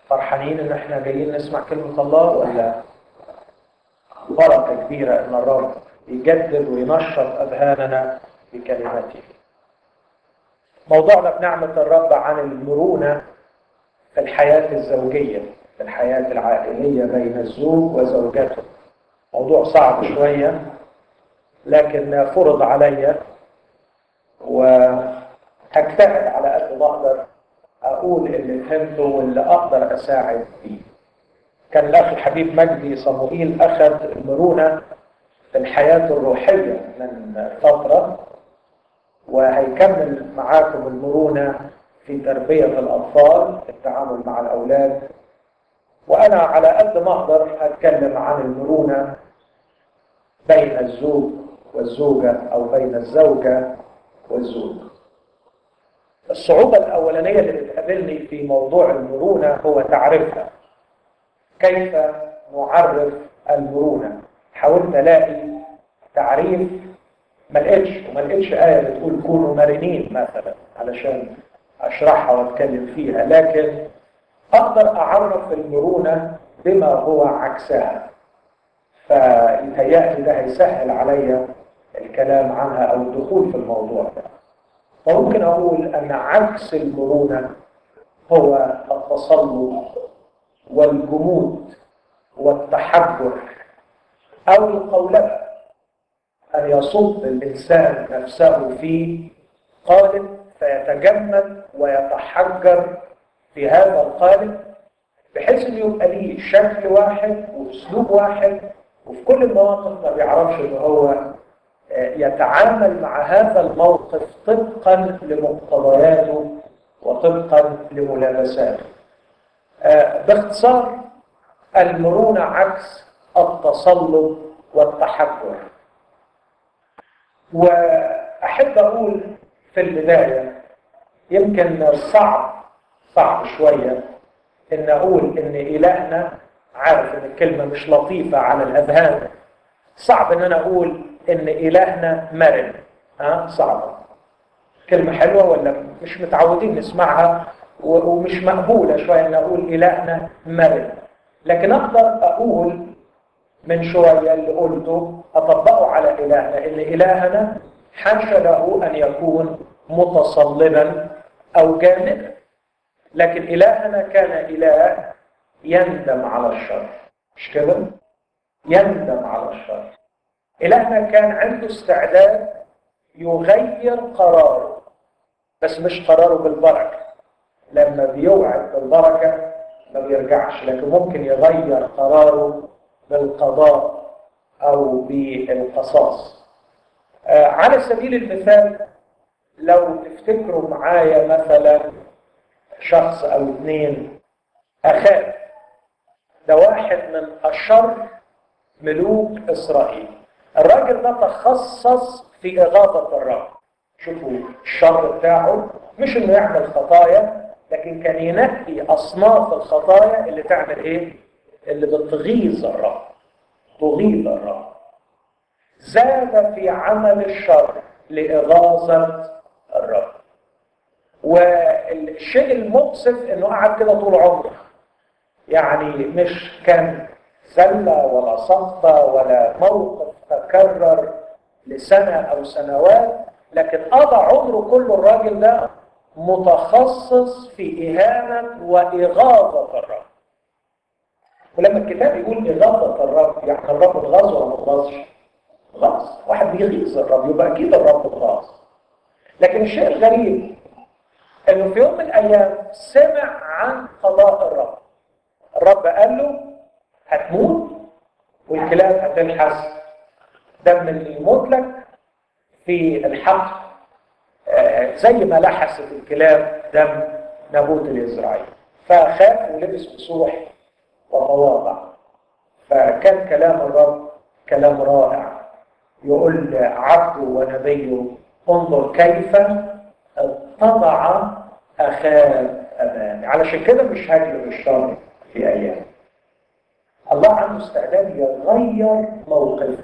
فرحانين ان احنا جايين نسمع كلمة الله ولا بركة كبيرة ان الرب يجدد وينشط اذهاننا بكلمته موضوعنا بنعمة الرب عن المرونة في الحياة الزوجية في الحياة العائلية بين الزوج وزوجته موضوع صعب شوية لكن فرض علي وهجتهد على قد ما اقدر اقول اللي فهمته واللي اقدر اساعد فيه. كان الاخ الحبيب مجدي صموئيل اخذ المرونه في الحياه الروحيه من فتره وهيكمل معاكم المرونه في تربيه الاطفال التعامل مع الاولاد وانا على قد ما اقدر هتكلم عن المرونه بين الزوج والزوجه او بين الزوجه والزوج. الصعوبة الأولانية اللي بتقابلني في موضوع المرونة هو تعريفها. كيف نعرف المرونة؟ حاولت ألاقي تعريف ما لقيتش وما لقيتش آية بتقول كونوا مرنين مثلا علشان أشرحها وأتكلم فيها، لكن أقدر أعرف المرونة بما هو عكسها. فيتهيألي ده هيسهل عليا الكلام عنها أو الدخول في الموضوع ده. وممكن أقول أن عكس المرونة هو التسلط والجمود والتحجر أو القولبة أن يصب الإنسان نفسه في قالب فيتجمد ويتحجر في هذا القالب بحيث انه يبقى ليه شكل واحد واسلوب واحد وفي كل المواقف ما بيعرفش ان هو يتعامل مع هذا الموقف طبقا لمقتضياته وطبقا لملابساته. باختصار المرونة عكس التسلط والتحجر. وأحب أقول في البداية يمكن صعب صعب شوية إن أقول إن إلهنا عارف إن الكلمة مش لطيفة على الأذهان صعب إن أنا أقول ان الهنا مرن ها صعبه كلمه حلوه ولا مش متعودين نسمعها ومش مقبوله شويه ان اقول الهنا مرن لكن اقدر اقول من شويه اللي قلته اطبقه على الهنا ان الهنا حاشا له ان يكون متصلبا او جامدا لكن الهنا كان اله يندم على الشر مش كده يندم على الشر إلهنا كان عنده استعداد يغير قراره بس مش قراره بالبركة لما بيوعد بالبركة ما بيرجعش لكن ممكن يغير قراره بالقضاء أو بالقصاص آه على سبيل المثال لو تفتكروا معايا مثلا شخص أو اثنين أخاف ده واحد من أشر ملوك إسرائيل الراجل ده تخصص في إغاظة الرب شوفوا الشر بتاعه مش انه يعمل خطايا لكن كان ينقي اصناف الخطايا اللي تعمل ايه اللي بتغيظ الرب تغيظ الرب زاد في عمل الشر لإغاظة الرب والشيء المؤسف انه قعد كده طول عمره يعني مش كان زلة ولا سقطة ولا موقف تكرر لسنة أو سنوات لكن قضى عمره كله الراجل ده متخصص في إهانة وإغاظة الرب ولما الكتاب يقول إغاظة الرب يعني الرب اتغاظ ولا ما اتغاظش؟ غاظ واحد بيغيظ الرب يبقى أكيد الرب اتغاظ لكن الشيء الغريب إنه في يوم من الأيام سمع عن قضاء الرب الرب قال له هتموت والكلاب هتلحس دم اللي يموت لك في الحق زي ما لحست الكلاب دم نابوت الإزرائيلي فخاف ولبس بصوح وتواضع فكان كلام الرب كلام رائع يقول عبده ونبيه انظر كيف اتضع أخاه أمامي علشان كده مش هجلب الشر في أيام الله عنده استعداد يغير موقفه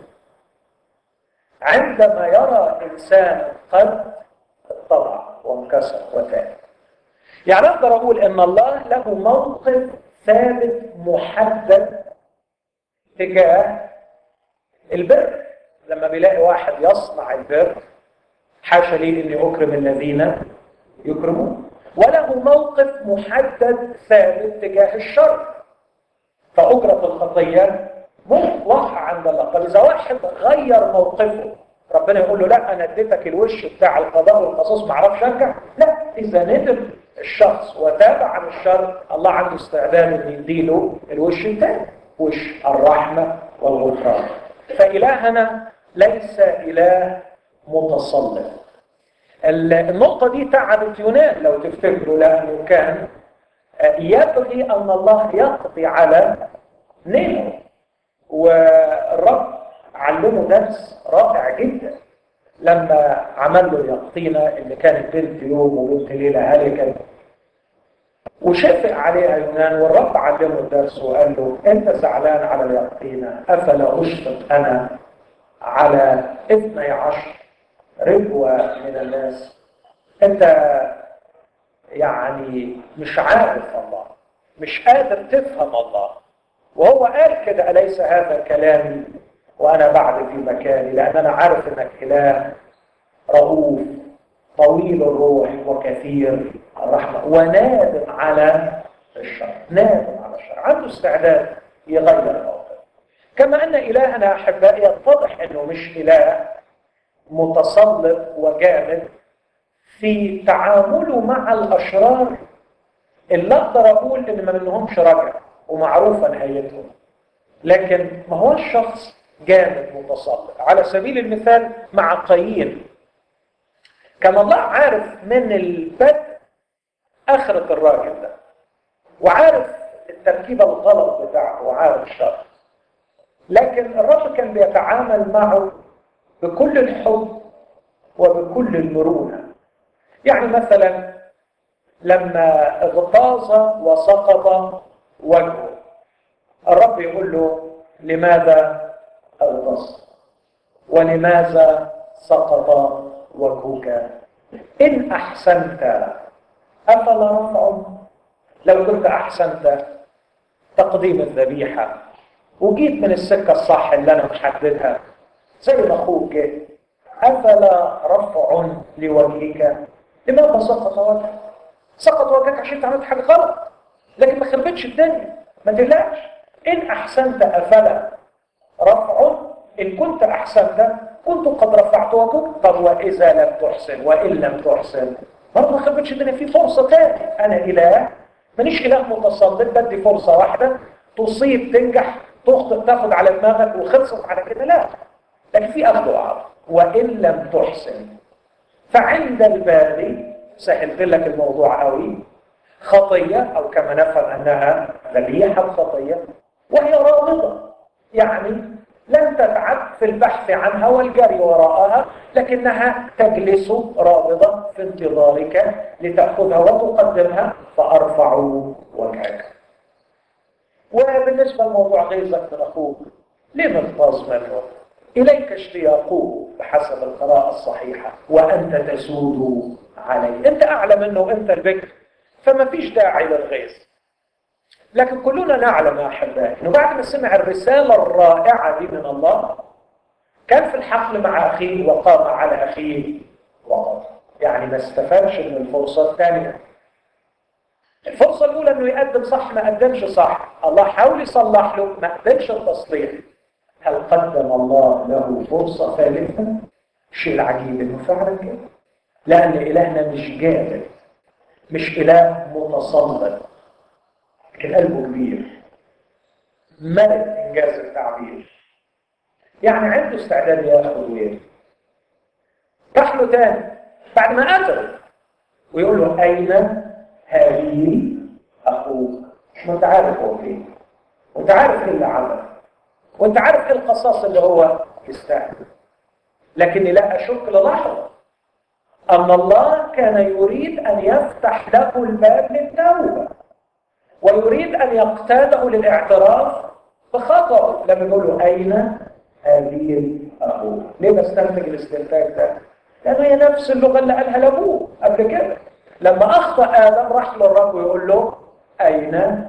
عندما يرى إنسان قد اتضع وانكسر وتاب يعني أقدر أقول إن الله له موقف ثابت محدد تجاه البر لما بيلاقي واحد يصنع البر حاشا لي اني اكرم الذين يكرمون وله موقف محدد ثابت تجاه الشر فأجرة الخطية مطلقة عند الله فإذا واحد غير موقفه ربنا يقول له لا أنا اديتك الوش بتاع القضاء والقصاص ما اعرفش ارجع لا إذا ندم الشخص وتاب عن الشر الله عنده استعداد ان يديله الوش الثاني وش الرحمة والغفران فإلهنا ليس إله متسلط النقطة دي تعبت يونان لو تفتكروا لأنه كان يبغي أن الله يقضي على نينو والرب علمه درس رائع جدا لما عمل له اليقطينة اللي كانت بنت يوم وبنت ليلة هلكت وشفق عليها يونان والرب علمه الدرس وقال له انت زعلان على اليقطينة افلا اشفق انا على اثني عشر ربوة من الناس انت يعني مش عارف الله مش قادر تفهم الله وهو قال كده أليس هذا كلامي وأنا بعد في مكاني لأن أنا عارف أنك إله رؤوف طويل الروح وكثير الرحمة ونادم على الشر نادم على الشر عنده استعداد يغير الموقف كما أن إلهنا أحبائي يتضح أنه مش إله متسلط وجامد في تعامله مع الأشرار اللي أقدر أقول إن ما منهمش رجع ومعروفة نهايتهم لكن ما هو الشخص جامد متسلط على سبيل المثال مع قايين كان الله عارف من البدء آخرة الراجل ده وعارف التركيبة الغلط بتاعته وعارف الشر لكن الرب كان بيتعامل معه بكل الحب وبكل المرونة يعني مثلا لما اغتاظ وسقط وجهه الرب يقول له لماذا اغتظت ولماذا سقط وجهك ان احسنت افلا رفع لو كنت احسنت تقديم الذبيحه وجيت من السكه الصح اللي انا محددها زي ما اخوك جه افلا رفع لوجهك لماذا سقط وجهك سقط وجهك عشان انت عملت حاجه غلط لكن ما خربتش الدنيا ما تقلقش ان احسنت افلا رفع ان كنت احسنت كنت قد رفعت وجهك طب واذا لم تحسن وان لم تحسن برضه ما خربتش الدنيا في فرصه تاني انا اله مانيش اله متسلط بدي فرصه واحده تصيب تنجح تخطئ تاخد على دماغك وخلصت على كده لا لكن في اخذ وعرض وان لم تحسن فعند الباري سهلت لك الموضوع قوي خطيه او كما نفهم انها ذبيحه خطيه وهي رابضه يعني لن تتعب في البحث عنها والجري وراءها لكنها تجلس رابضة في انتظارك لتأخذها وتقدمها فأرفع وجهك وبالنسبة لموضوع غيظك من أخوك ليه مغتاظ منه إليك اشتياقه بحسب القراءة الصحيحة وأنت تسود عليه أنت أعلى منه أنت البكر فما فيش داعي للغيظ لكن كلنا نعلم يا أحبائي أنه بعد ما سمع الرسالة الرائعة دي من الله كان في الحقل مع أخيه وقام على أخيه وقضى يعني ما استفادش من الفرصة الثانية الفرصة الأولى أنه يقدم صح ما قدمش صح الله حاول يصلح له ما قدمش التصليح هل قدم الله له فرصة ثالثة؟ الشيء العجيب انه فعلا كده لأن إلهنا مش جامد مش إله متسلط لكن قلبه كبير ملك إنجاز التعبير يعني عنده استعداد ياخذ ويرد راح له تاني بعد ما قتل ويقول له أين هذه أخوك؟ ما أنت عارف هو فين وأنت عارف إيه اللي عمل وانت عارف ايه القصاص اللي هو يستاهل لكني لا اشك للحظه ان الله كان يريد ان يفتح له الباب للتوبه ويريد ان يقتاده للاعتراف بخطأه لما يقول له اين هذه اخوه ليه بستنتج الاستنتاج ده لان هي نفس اللغه اللي قالها لابوه قبل كده لما اخطا ادم راح للرب ويقول له اين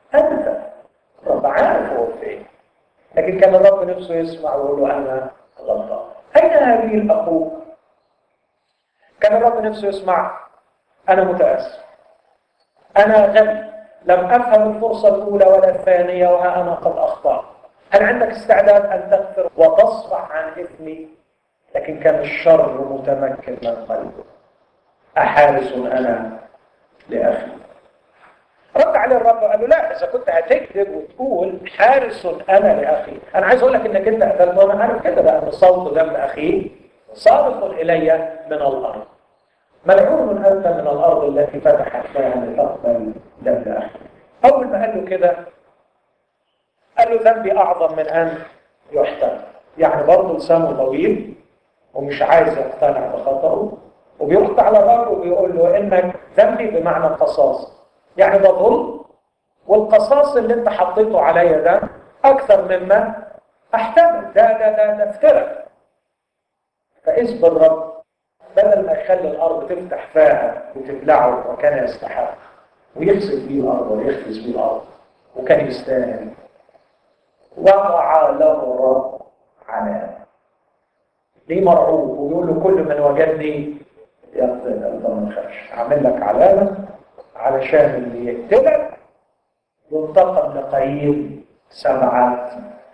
انت رب عارف هو فين لكن كان الرب نفسه يسمع ويقول له انا غلطان اين هابيل اخوك كان الرب نفسه يسمع انا متاسف انا غبي لم افهم الفرصه الاولى ولا الثانيه وها انا قد اخطات هل عندك استعداد ان تغفر وتصفح عن اثمي لكن كان الشر متمكن من قلبه احارس انا لاخي رد عليه الرب وقال له لا اذا كنت هتكذب وتقول حارس انا لاخي انا عايز اقول لك انك انت قتلت وانا عارف كده لان صوت دم اخيه صادق الي من الارض ملعون انت من الارض التي فتحت فيها لتقبل دم اخي اول ما قال له كده قال له ذنبي اعظم من ان يحتمل يعني برضه لسانه طويل ومش عايز يقتنع بخطأه وبيرد على الرب وبيقول له انك ذنبي بمعنى القصاص يعني ده ظلم والقصاص اللي انت حطيته عليا ده اكثر مما احتمل ده ده ده ده افترق فاذ بالرب بدل ما يخلي الارض تفتح فاها وتبلعه وكان يستحق ويخسف بيه الارض ويخفز بيه الارض وكان يستاهل وقع له الرب علامه ليه مرعوب ويقول له كل من وجدني يقتل انت ما تخافش اعمل لك علامه علشان اللي يقتلك ينتقم لقيم سبعة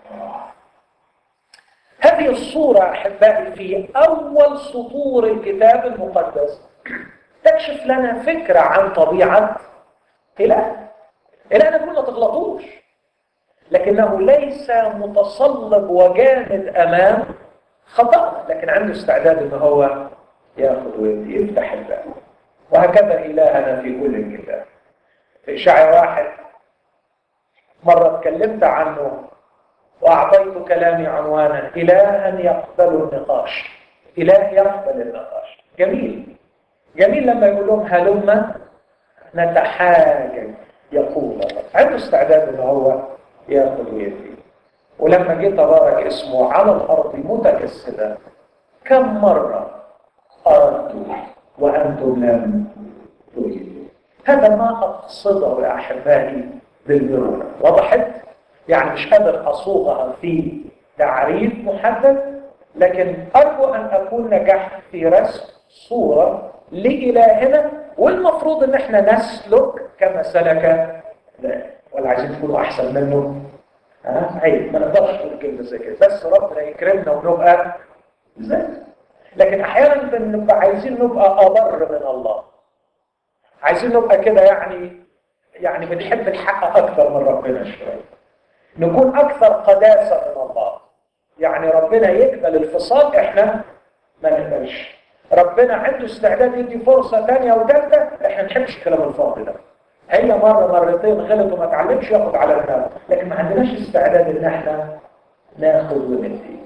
هذه الصورة أحبائي في أول سطور الكتاب المقدس تكشف لنا فكرة عن طبيعة إله إله نقول ما تغلطوش لكنه ليس متصلب وجامد أمام خطأنا لكن عنده استعداد ان هو ياخذ ويدي يفتح الباب وهكذا الهنا في كل الكتاب في اشعياء واحد مره اتكلمت عنه واعطيت كلامي عنوانا الها يقبل النقاش اله يقبل النقاش جميل جميل لما يقول لهم هلم نتحاجج يقول عنده استعداد ان هو ياخذ ويدي ولما جه تبارك اسمه على الارض متجسدا كم مره اردت وانتم لم تريدوا هذا ما اقصده يا احبائي بالمرونه وضحت يعني مش قادر اصوغها في تعريف محدد لكن ارجو ان اكون نجحت في رسم صوره لالهنا والمفروض ان احنا نسلك كما سلك ولا عايزين تكونوا احسن منه ها عيب ما نقدرش نقول كلمه زي كده بس ربنا يكرمنا ونبقى زي لكن احيانا بنبقى عايزين نبقى ابر من الله عايزين نبقى كده يعني يعني بنحب الحق اكثر من ربنا شويه نكون اكثر قداسه من الله يعني ربنا يقبل الفصال احنا ما نقبلش ربنا عنده استعداد يدي فرصه ثانيه وثالثه احنا ما نحبش الكلام الفاضي ده هي مرة مرتين غلط وما اتعلمش ياخد على دماغه لكن ما عندناش استعداد ان احنا ناخد وندي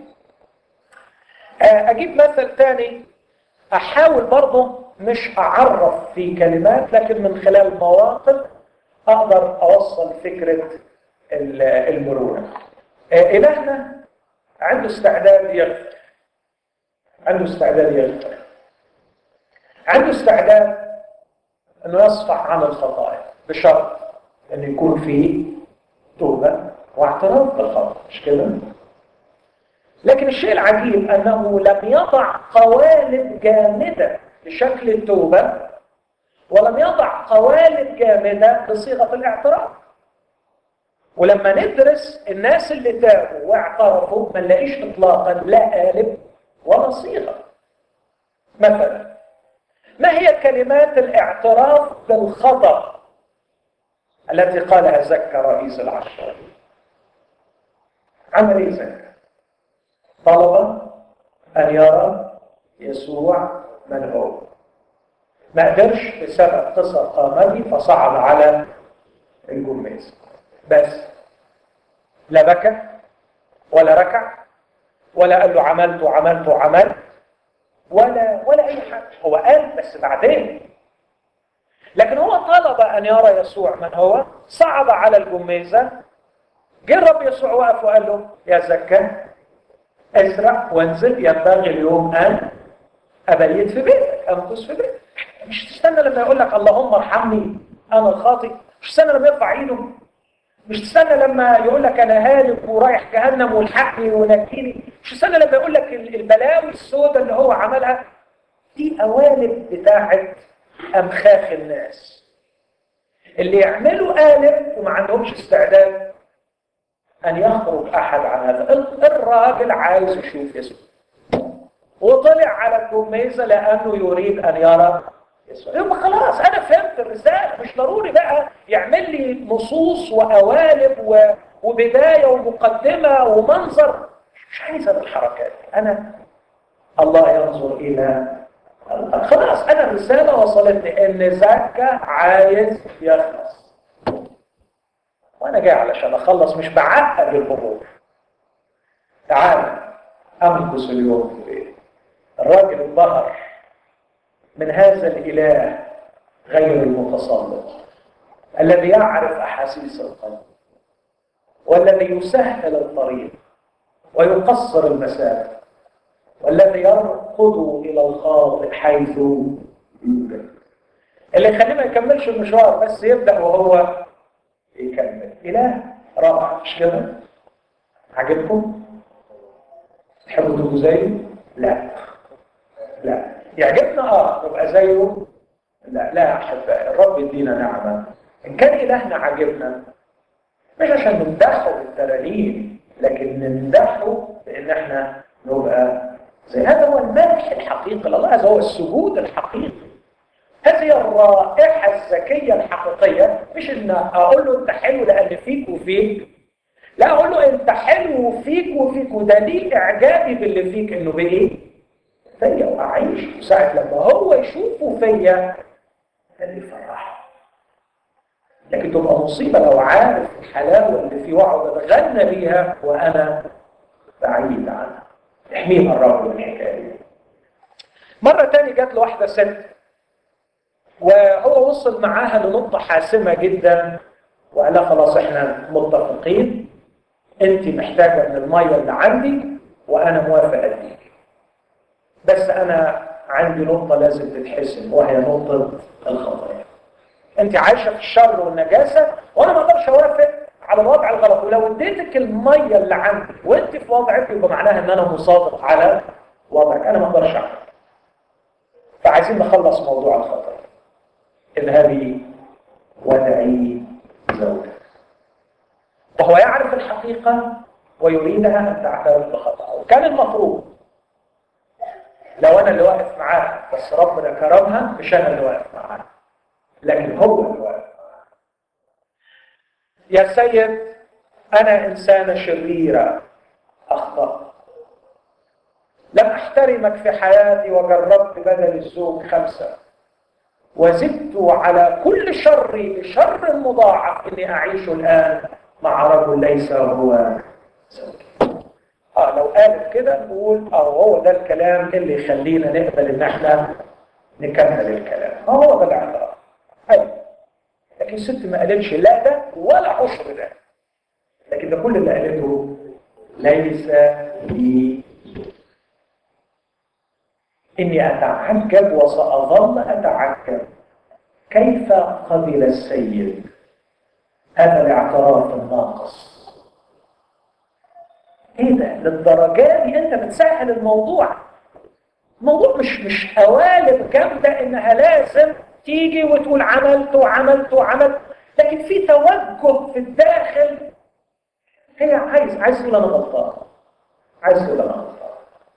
اجيب مثل تاني احاول برضه مش اعرف في كلمات لكن من خلال مواقف اقدر اوصل فكرة المرونة الهنا عنده استعداد يغفر عنده استعداد يغفر عنده استعداد انه يصفح عن الخطايا بشرط ان يكون فيه توبه واعتراف بالخطا مش كده لكن الشيء العجيب انه لم يضع قوالب جامده لشكل التوبه ولم يضع قوالب جامده بصيغه الاعتراف ولما ندرس الناس اللي تابوا واعترفوا ما نلاقيش اطلاقا لا قالب ولا صيغه مثلا ما هي كلمات الاعتراف بالخطأ التي قالها زكى رئيس العشرة عمل ايه زكى طلب ان يرى يسوع من هو ما قدرش بسبب قصر قامته فصعد على الجميز بس لا بكى ولا ركع ولا قال له عملت وعملت وعملت ولا ولا اي حاجه هو قال بس بعدين لكن هو طلب ان يرى يسوع من هو صعد على الجميزه جه الرب يسوع وقف وقال له يا زكا ازرع وانزل ينبغي اليوم ان ابيت في بيتك امكث في بيتك مش تستنى لما يقول لك اللهم ارحمني انا الخاطئ مش تستنى لما يرفع ايده مش تستنى لما يقول لك انا هالك ورايح جهنم والحقني ونجيني مش تستنى لما يقول لك البلاوي السوداء اللي هو عملها دي قوالب بتاعت امخاخ الناس اللي يعملوا قالب وما عندهمش استعداد ان يخرج احد عن هذا الراجل عايز يشوف اسمه وطلع على الجميزه لانه يريد ان يرى يبقى خلاص انا فهمت الرساله مش ضروري بقى يعمل لي نصوص وقوالب و... وبدايه ومقدمه ومنظر مش عايز انا الحركات انا الله ينظر الى خلاص انا الرساله وصلتني ان زكا عايز يخلص وانا جاي علشان اخلص مش بعقد الامور تعال امكث اليوم في بيت الراجل انبهر من هذا الاله غير المتسلط الذي يعرف احاسيس القلب والذي يسهل الطريق ويقصر المسافه والذي يرقد الى الخاطئ حيث يوجد اللي يخليه ما يكملش المشوار بس يبدا وهو يكمل اله رائع مش كده عجبكم تحبوا تبقوا زيه لا لا يعجبنا اه نبقى زيه لا لا يا احبائي الرب يدينا نعمه ان كان الهنا عجبنا مش عشان نمدحه بالترانيم لكن نمدحه بان احنا نبقى زي هذا هو المدح الحقيقي لله هذا هو السجود الحقيقي هذه الرائحة الذكية الحقيقية مش ان اقول له انت حلو لان فيك وفيك لا اقول له انت حلو فيك وفيك ودليل اعجابي باللي فيك انه بايه فيا واعيش وساعة لما هو يشوفه فيا ده اللي يفرحه لكن تبقى مصيبة لو عارف الحلاوة اللي في وعد بتغنى بيها وانا بعيد عنها احميها الرب من الحكايه دي مرة تاني جات له واحدة ست وهو وصل معاها لنقطة حاسمة جدا وقال لها خلاص احنا متفقين انت محتاجة من المية اللي عندي وانا موافق اديك بس انا عندي نقطة لازم تتحسن وهي نقطة الخطايا انت عايشة في الشر والنجاسة وانا ما اقدرش اوافق على الوضع الغلط ولو اديتك المية اللي عندي وانت في وضعك يبقى معناها ان انا مصادق على وضعك انا ما اقدرش اعمل فعايزين نخلص موضوع الخطر اذهبي ودعي زوجك وهو يعرف الحقيقة ويريدها أن تعترف بخطأه وكان المفروض لو أنا اللي واقف معاها بس ربنا كرمها مش أنا اللي واقف معاها لكن هو اللي واقف معاها يا سيد أنا إنسانة شريرة أخطأت لم أحترمك في حياتي وجربت بدل الزوج خمسة وزدت على كل شر شر مضاعف إني أعيش الآن مع رجل ليس هو زوجي اه لو قالت كده نقول اه هو ده الكلام اللي يخلينا نقبل ان احنا نكمل الكلام اه هو ده الاعتراف ايوه لكن الست ما قالتش لا ده ولا عشر ده لكن ده كل اللي قالته ليس لي إني أتعجب وسأظل أتعجب كيف قبل السيد هذا الاعتراف الناقص ايه ده للدرجه دي انت بتسهل الموضوع الموضوع مش مش قوالب جامده انها لازم تيجي وتقول عملت وعملت وعملت لكن في توجه في الداخل هي عايز عايز تقول انا غلطان عايز تقول انا غلطان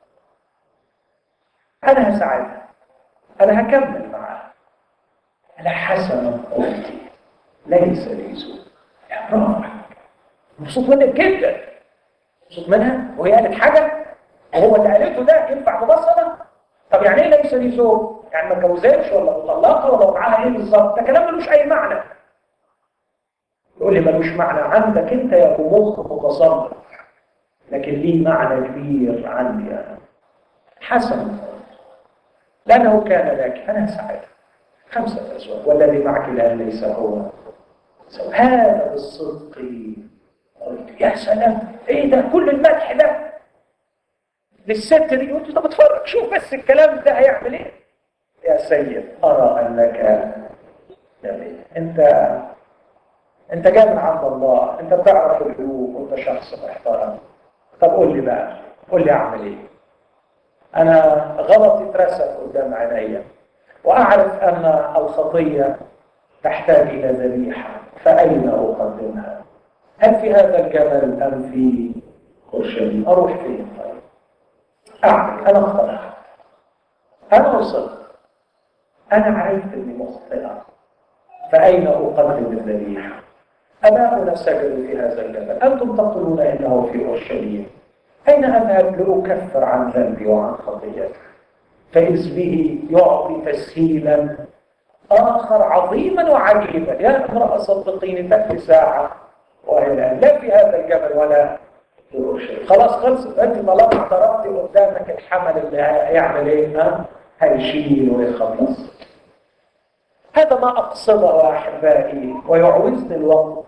انا هساعدها انا هكمل معاها انا حسنا قلت ليس لي زوج يا برافو مبسوط منك جدا مبسوط منها وهي قالت حاجه وهو اللي قالته ده ينفع مبصره طب يعني ايه ليس لي زوج يعني ما اتجوزتش ولا مطلقه ولا معاها ايه بالظبط ده كلام ملوش اي معنى يقول لي ملوش معنى عندك انت يا ابو مخ متصرف لكن ليه معنى كبير عندي انا حسن لانه كان لك انا سعيد خمسه ازواج والذي معك الان ليس هو سوى هذا بالصدق قلت يا سلام ايه ده كل المدح ده للست دي قلت طب اتفرج شوف بس الكلام ده هيعمل ايه يا سيد ارى انك نبي انت انت جاي من عند الله انت بتعرف العيوب وانت شخص محترم طب قول لي بقى قول لي اعمل ايه انا غلطي اترسم قدام عينيا واعرف ان الخطيه تحتاج الى ذبيحه فاين اقدمها هل في هذا الجبل ام في اورشليم اروح فين طيب اعمل انا اقتنعت انا وصلت انا عرفت اني مخطئه فاين اقدم الذبيحه اباؤنا سجدوا في هذا الجبل انتم تقولون انه في اورشليم أين أذهب لأكفر عن ذنبي وعن خطيئتي فإذ به يعطي تسهيلا آخر عظيما وعجيبا يا امرأة صدقيني تكفي ساعة وإلى لا في هذا الجبل ولا في أورشليم خلاص خلصت أنت طالما اعترفتي قدامك الحمل اللي هيعمل إيه هيشيل ويخلص هذا ما أقصده أحبائي ويعوزني الوقت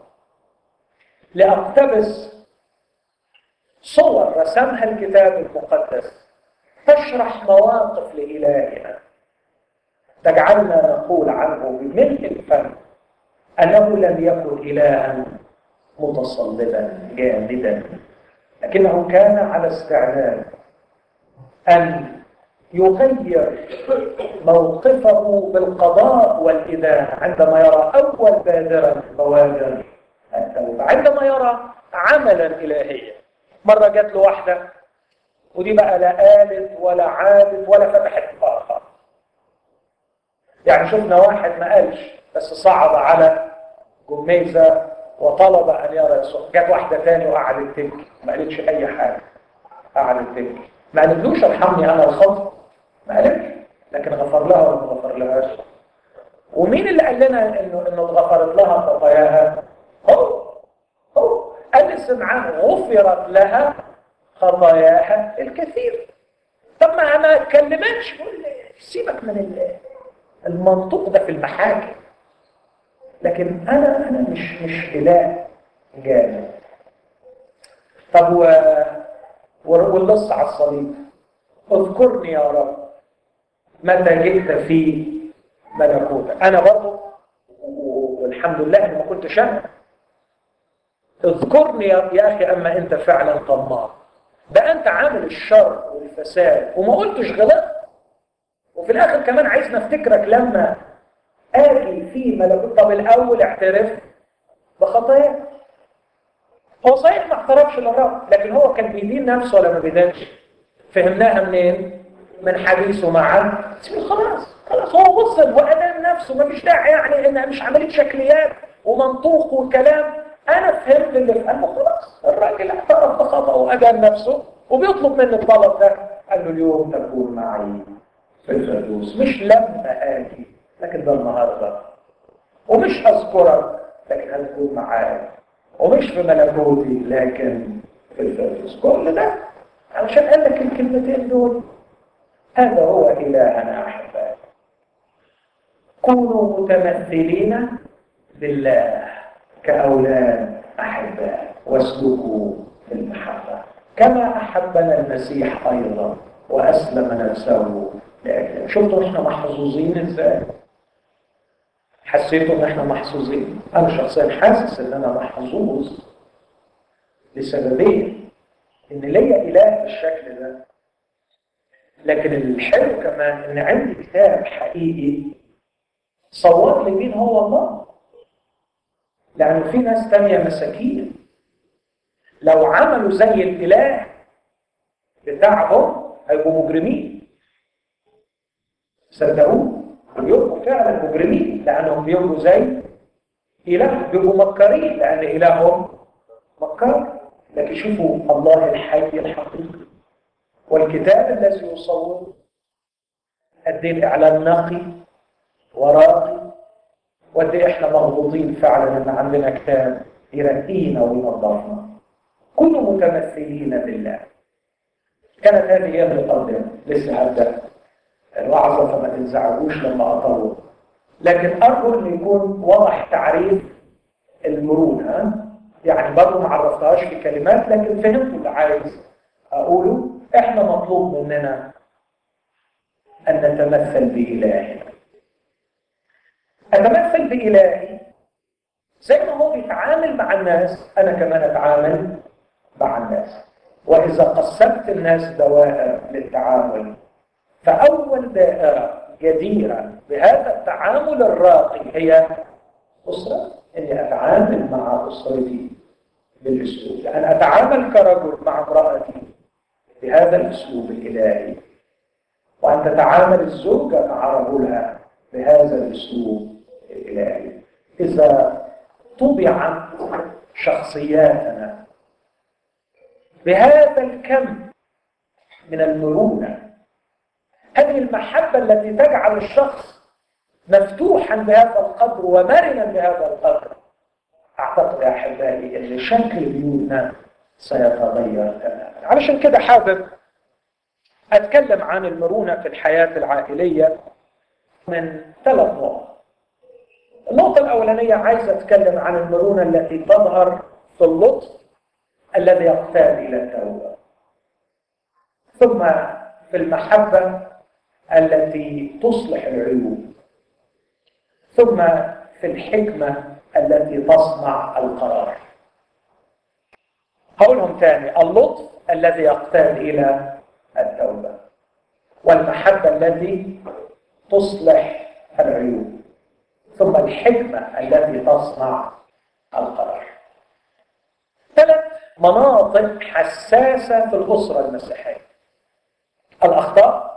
لأقتبس صور رسمها الكتاب المقدس تشرح مواقف لإلهنا تجعلنا نقول عنه بملء الفم أنه لم يكن إلها متصلبا جامدا لكنه كان على استعداد أن يغير موقفه بالقضاء والإدانة عندما يرى أول بادرة بوادر التوبة عندما يرى عملا إلهيا مرة جات له واحدة ودي بقى لا قالت ولا عادت ولا فتحت بقى يعني شفنا واحد ما قالش بس صعد على جميزة وطلب أن يرى يسوع جات واحدة تاني وقعدت تبكي ما قالتش أي حاجة قعدت تبكي ما قالتلوش ارحمني أنا الخطأ ما قالتش لكن غفر لها ولا ما غفر لهاش ومين اللي قال لنا انه انه اتغفرت لها خطاياها هو هو قال سمعان غفرت لها خطاياها الكثير طب ما ما اتكلمتش سيبك من المنطق ده في المحاكم لكن انا انا مش مش اله جامد طب و واللص على الصليب اذكرني يا رب متى جئت في ملكوتك انا برضه والحمد لله اني ما كنتش انا اذكرني يا اخي اما انت فعلا طماع ده انت عامل الشر والفساد وما قلتش غلط وفي الاخر كمان عايز نفتكرك لما اجي في ملكوت طب الاول اعترف بخطاياك هو صحيح ما اعترفش للرب لكن هو كان بيدين نفسه ولا ما بيدينش فهمناها منين من حديثه مع خلاص خلاص هو وصل وادان نفسه ما فيش داعي يعني انها مش عمليه شكليات ومنطوق وكلام انا فهمت اللي في قلبه خلاص الراجل اعترف بخطأه وادان نفسه وبيطلب مني الطلب ده قال له اليوم تكون معي في الفردوس مش لما اجي لكن ده النهارده ومش اذكرك لكن هتكون معايا ومش في ملكوتي لكن في الفردوس كل ده علشان قال لك الكلمتين دول هذا هو إلهنا أحبائي كونوا متمثلين بالله كأولاد أحباء واسلكوا في المحبة كما أحبنا المسيح أيضا وأسلم نفسه لأجلنا شفتوا إحنا محظوظين إزاي؟ حسيتوا إن إحنا محظوظين أنا شخصيا حاسس إن أنا محظوظ لسببين إن ليا إله بالشكل ده لكن الحلو كمان إن عندي كتاب حقيقي صور لي مين هو الله لأنه في ناس تانية مساكين لو عملوا زي الإله بتاعهم هيبقوا مجرمين صدقوه بيبقوا فعلا مجرمين لأنهم بيبقوا زي إله بيبقوا مكارين لأن إلههم مكار لكن شوفوا الله الحي الحقيقي والكتاب الذي يصور قد ايه الاعلان نقي وراقي وقد ايه احنا مغبوطين فعلا ان عندنا كتاب يرقينا وينظفنا كونوا متمثلين بالله كانت هذه هي المقدمه لسه هبدا الوعظه فما تنزعجوش لما اطول لكن ارجو ان يكون واضح تعريف المرونه يعني برضه ما عرفتهاش في كلمات لكن فهمتوا اللي عايز اقوله احنا مطلوب مننا ان نتمثل بإلهنا اتمثل بإلهي زي ما هو بيتعامل مع الناس انا كمان اتعامل مع الناس واذا قسمت الناس دوائر للتعامل فاول دائره جديره بهذا التعامل الراقي هي اسره اني اتعامل مع اسرتي بالاسلوب لان اتعامل كرجل مع امراتي بهذا الاسلوب الالهي وان تتعامل الزوجه مع رجلها بهذا الاسلوب الالهي اذا طبعت شخصياتنا بهذا الكم من المرونه هذه المحبه التي تجعل الشخص مفتوحا بهذا القدر ومرنا بهذا القدر اعتقد يا احبائي ان شكل بيوتنا سيتغير تماما علشان كده حابب اتكلم عن المرونه في الحياه العائليه من ثلاث نقط النقطه الاولانيه عايز اتكلم عن المرونه التي تظهر في اللطف الذي يقتاد الى التوبه ثم في المحبه التي تصلح العيوب ثم في الحكمه التي تصنع القرار هقولهم تاني اللطف الذي يقتاد الى التوبه والمحبه التي تصلح العيوب ثم الحكمه التي تصنع القرار ثلاث مناطق حساسه في الاسره المسيحيه الاخطاء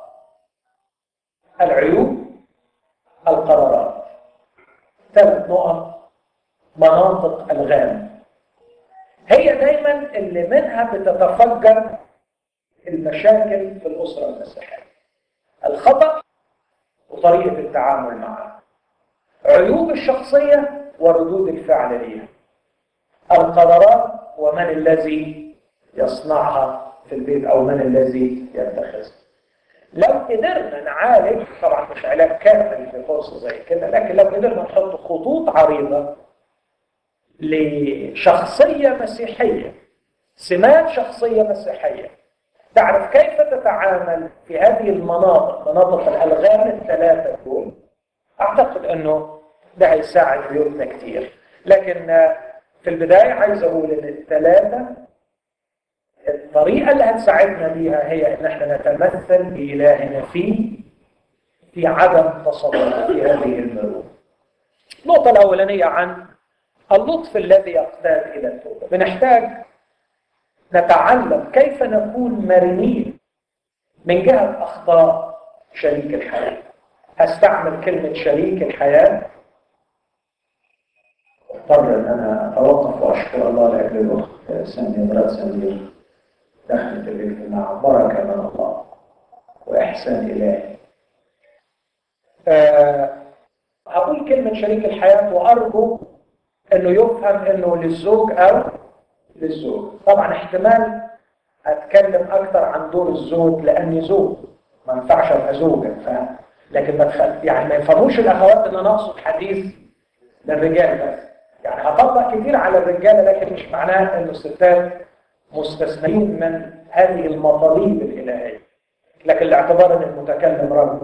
العيوب القرارات ثلاث نقط مناطق الغام هي دايما اللي منها بتتفجر المشاكل في الأسرة المسيحية الخطأ وطريقة التعامل معه عيوب الشخصية وردود الفعل ليها القرارات ومن الذي يصنعها في البيت أو من الذي يتخذها لو قدرنا نعالج طبعا مش علاج كامل في فرصة زي كده لكن لو قدرنا نحط خطوط عريضة لشخصية مسيحية سمات شخصية مسيحية تعرف كيف تتعامل في هذه المناطق مناطق الألغام الثلاثة دول أعتقد أنه ده هيساعد بيوتنا كتير لكن في البداية عايز أقول أن الثلاثة الطريقة اللي هتساعدنا بيها هي أن احنا نتمثل بإلهنا فيه في عدم تصرف في هذه المرونة النقطة الأولانية عن اللطف الذي يقتاد إلى التوبة بنحتاج نتعلم كيف نكون مرنين من جهة أخطاء شريك الحياة هستعمل كلمة شريك الحياة اضطر ان انا اتوقف واشكر الله لاجل الاخت سامي مرات سمير دخلت الاجتماع بركه من الله واحسان الهي. أه هقول كلمه شريك الحياه وارجو انه يفهم انه للزوج او للزوج طبعا احتمال اتكلم اكثر عن دور الزوج لاني زوج ما ينفعش ابقى زوجا ف لكن ما تخل... يعني ما يفهموش الاخوات ان انا اقصد حديث للرجال بس يعني هطبق كتير على الرجاله لكن مش معناه ان الستات مستثنين من هذه المطالب الالهيه لكن لاعتبار ان المتكلم رجل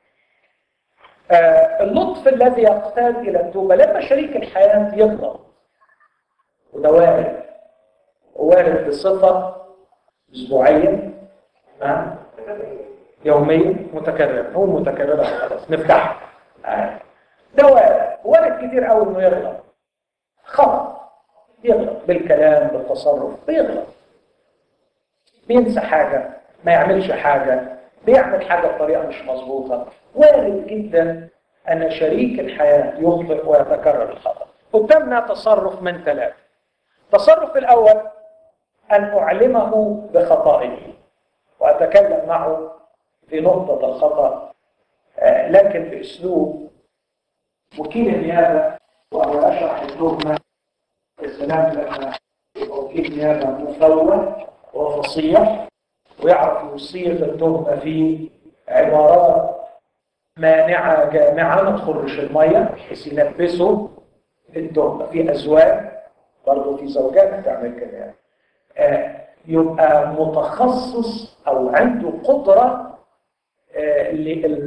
آه اللطف الذي يقتاد الى التوبه لما شريك الحياه يغلط وده وارد وارد بصفه اسبوعيه نعم يوميا متكرره هو متكرره خلاص نفتحها آه. ده وارد وارد كتير قوي انه يغلط خطأ يغلط بالكلام بالتصرف بيغلط بينسى حاجة ما يعملش حاجة بيعمل حاجة بطريقة مش مظبوطة وارد جدا أن شريك الحياة يخطئ ويتكرر الخطأ قدامنا تصرف من ثلاثة التصرف الأول أن أعلمه بخطائه وأتكلم معه في نقطة الخطأ لكن بأسلوب وكيل النيابة وهو أشرح التهمة السلام لما وكيل نيابة مفوه وفصيح ويعرف يصيغ التهمة في عبارات مانعة جامعة ما تخرش المية بحيث يلبسوا التهمة في أزواج برضه في زوجات بتعمل كده يعني. آه يبقى متخصص أو عنده قدرة آه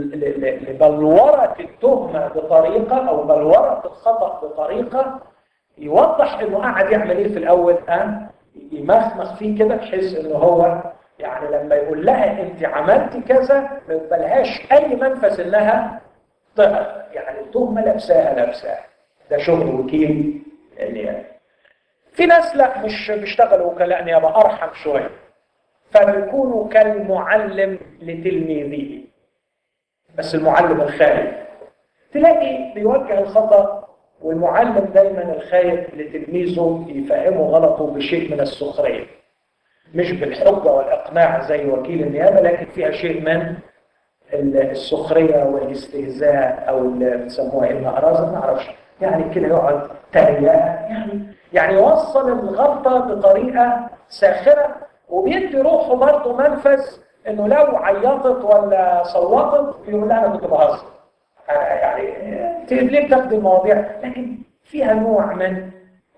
لبلورة التهمة بطريقة أو بلورة الخطأ بطريقة يوضح انه قاعد يعمل ايه في الاول أه؟ يمخمخ فيه كده بحيث انه هو يعني لما يقول لها انت عملتي كذا ما يبقالهاش اي منفذ انها تهرب يعني التهمه لابساها لابساها ده شغل وكيل النيابه في ناس لا مش بيشتغلوا وكلاء نيابه ارحم شويه فبيكونوا كالمعلم لتلميذه بس المعلم الخايف تلاقي بيوجه الخطا والمعلم دايما الخايف لتلميذه يفهمه غلطه بشيء من السخريه مش بالحجه والاقناع زي وكيل النيابه لكن فيها شيء من السخريه والاستهزاء او اللي بيسموها ايه المهرجة ما اعرفش يعني كده يقعد تريقه يعني يعني يوصل الغلطه بطريقه ساخره وبيدي روحه برضه منفذ انه لو عيطت ولا صوتت يقول لها انا كنت بهزر يعني ليه بتاخد المواضيع لكن فيها نوع من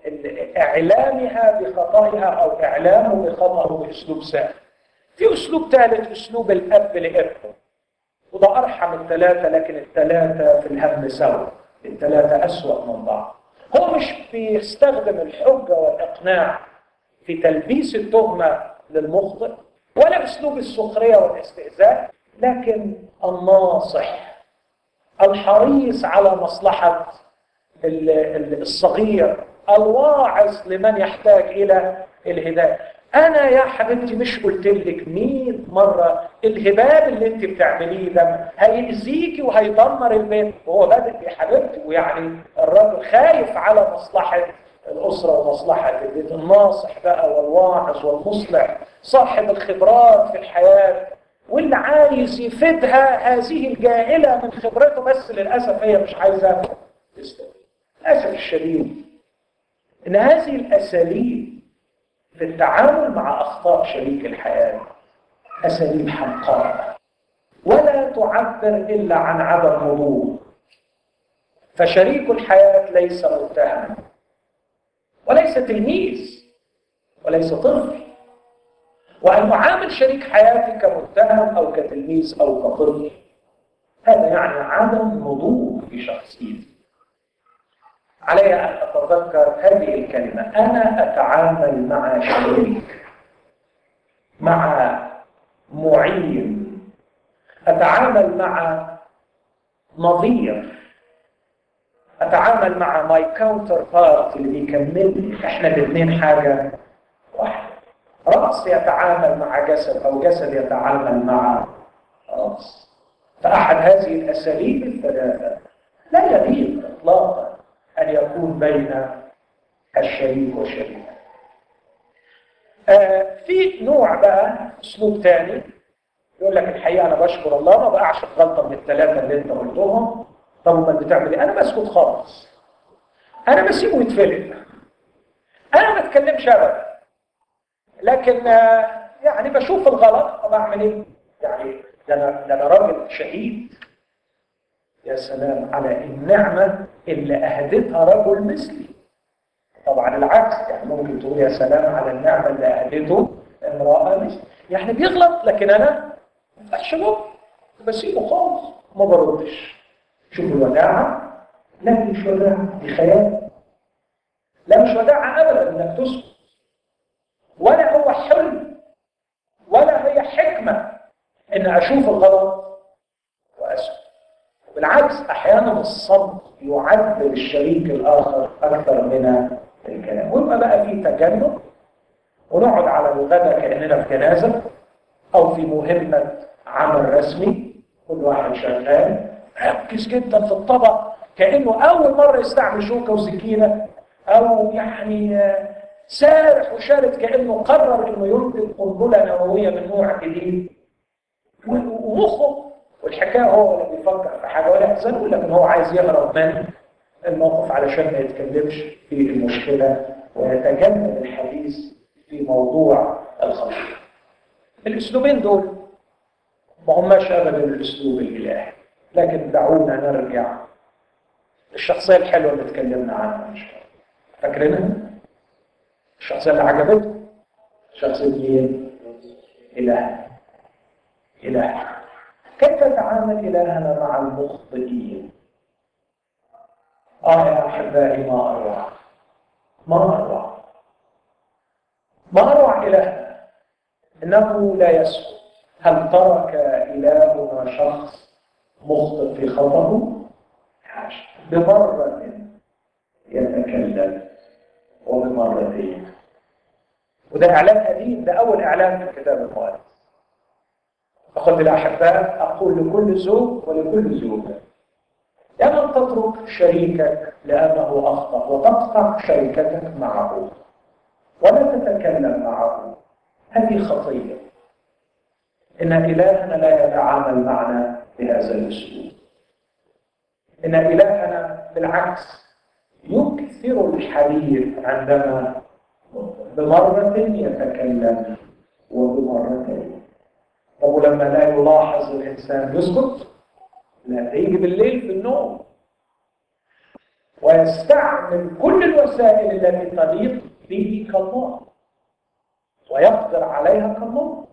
اعلامها بخطئها او اعلامه بخطئه باسلوب سهل في اسلوب ثالث اسلوب الاب لابنه وده ارحم الثلاثه لكن الثلاثه في الهم سوا الثلاثه اسوا من بعض هو مش بيستخدم الحجه والاقناع في تلبيس التهمه للمخطئ ولا اسلوب السخريه والاستهزاء لكن الناصح الحريص على مصلحه الصغير الواعظ لمن يحتاج الى الهدايه انا يا حبيبتي مش قلت لك 100 مره الهباب اللي انت بتعمليه ده هيأذيكي وهيدمر البيت وهو بادئ يا حبيبتي ويعني الراجل خايف على مصلحه الاسره ومصلحه البيت الناصح بقى والواعظ والمصلح صاحب الخبرات في الحياه واللي عايز يفيدها هذه الجاهله من خبرته بس للاسف هي مش عايزه تستفيد للاسف الشديد ان هذه الاساليب في التعامل مع اخطاء شريك الحياه اساليب حمقاء ولا تعبر الا عن عدم وضوح فشريك الحياه ليس متهم وليس تلميذ وليس طفل وان اعامل شريك حياتي كمتهم او كتلميذ او كطفل هذا يعني عدم نضوج في شخصيتي علي أن أتذكر هذه الكلمة أنا أتعامل مع شريك مع معين أتعامل مع نظير أتعامل مع ماي كاونتر بارت اللي بيكملني إحنا الاثنين حاجة واحدة رأس يتعامل مع جسد أو جسد يتعامل مع رأس فأحد هذه الأساليب الثلاثة لا يليق إطلاقا أن يكون بين الشريك والشريك آه في نوع بقى أسلوب ثاني يقول لك الحقيقة أنا بشكر الله ما بقعش غلطة من الثلاثة اللي أنت قلتهم طب امال بتعمل إيه؟ أنا بسكت خالص أنا بسيبه يتفلت أنا ما بتكلمش أبدا لكن آه يعني بشوف الغلط طب أعمل إيه؟ يعني ده أنا ده أنا راجل شهيد يا سلام على النعمة اللي أهدتها رجل مثلي طبعا العكس يعني ممكن تقول يا سلام على النعمة اللي أهدته امرأة مثلي يعني بيغلط لكن أنا أحشبه بسيبه خالص ما بردش شوف الوداعة لا مش وداعة دي خيال لا مش وداعة أبدا إنك تسكت ولا هو حلم ولا هي حكمة إن أشوف الغلط وأسكت بالعكس احيانا الصمت يعبر الشريك الاخر اكثر من الكلام ويبقى بقى في تجنب ونقعد على الغداء كاننا في جنازه او في مهمه عمل رسمي كل واحد شغال ركز جدا في الطبق كانه اول مره يستعمل شوكه وسكينه او يعني سارح وشارد كانه قرر انه ينتج قنبله نوويه من نوع جديد ومخه والحكايه هو اللي بيفكر في حاجه ولا يحزن لكن هو عايز يهرب من الموقف علشان ما يتكلمش في المشكله ويتجنب الحديث في موضوع الخطير. الاسلوبين دول ما هماش ابدا الاسلوب الالهي لكن دعونا نرجع الشخصيه الحلوه اللي اتكلمنا عنها مش فاكرينها؟ الشخصيه اللي عجبته شخصيه مين؟ اله اله كيف يتعامل إلهنا مع المخطئين؟ آه يا أحبائي ما أروع ما أروع ما أروع إلهنا إنه لا يسكت هل ترك إلهنا شخص مخطئ في خطأه؟ حاشا بمرة يتكلم وبمرتين وده إعلان قديم ده أول إعلان في الكتاب المقدس أخذ الأحباء أقول لكل زوج ولكل زوجة يا من تترك شريكك لأنه أخطأ وتقطع شركتك معه ولا تتكلم معه هذه خطية إن إلهنا لا يتعامل معنا بهذا الأسلوب إن إلهنا بالعكس يكثر الحديث عندما بمرة يتكلم وبمرتين طب ولما لا يلاحظ الإنسان يسكت لا يجي بالليل في النوم ويستعمل كل الوسائل التي تليق به كالله ويقدر عليها كالله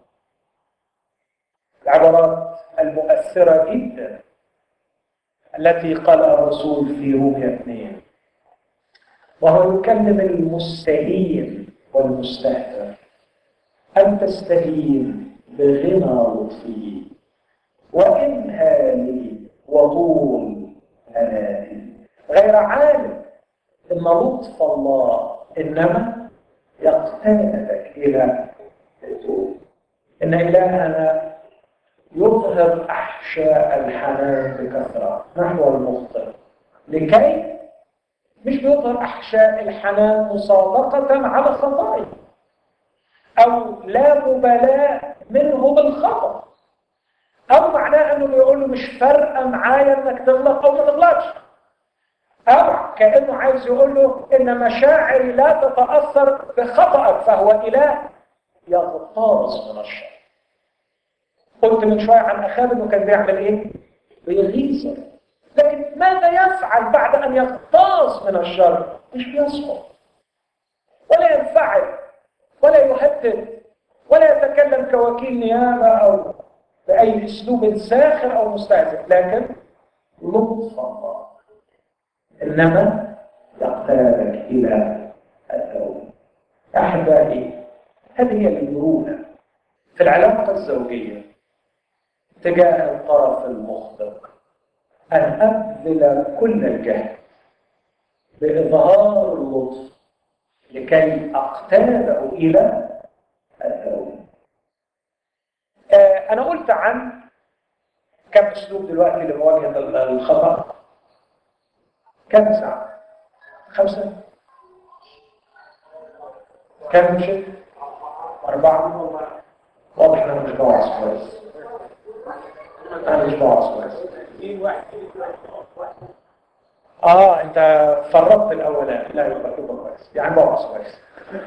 العبارات المؤثرة جدا التي قالها الرسول في روميا 2 وهو يكلم المستهين والمستهتر أن تستهين بغنى لطفه وإمهاله وطول أناته غير عالم أن لطف الله إنما يقتادك إلى التوب إن إلهنا يظهر أحشاء الحنان بكثرة نحو المخطئ لكي مش بيظهر أحشاء الحنان مصادقة على خطائه أو لا مبالاة منه بالخطأ أو معناه أنه بيقول له مش فارقة معايا إنك تغلط أو ما تغلطش أو كأنه عايز يقول له إن مشاعري لا تتأثر بخطأك فهو إله يغتاظ من الشر قلت من شوية عن أخاب إنه كان بيعمل إيه؟ بيغيظه لكن ماذا يفعل بعد أن يغتاظ من الشر؟ مش بيسقط ولا ينفعل ولا يهدد ولا يتكلم كوكيل نيابة أو بأي أسلوب ساخر أو مستهزئ لكن لطف الله إنما يقتادك إلى التوبة أحبائي هذه هي المرونة في العلاقة الزوجية تجاه الطرف المخطئ أن أبذل كل الجهد بإظهار اللطف لكي أقتاده إلى التوبة آه أنا قلت عن كم أسلوب دلوقتي لمواجهة الخطأ كم ساعة؟ خمسة؟ كم مشيت؟ أربعة؟ واضح إن أنا مش بوعظ كويس أنا مش بوعظ كويس اه انت فرطت الاولاني لا يبقى كده كويس يعني بوعظ كويس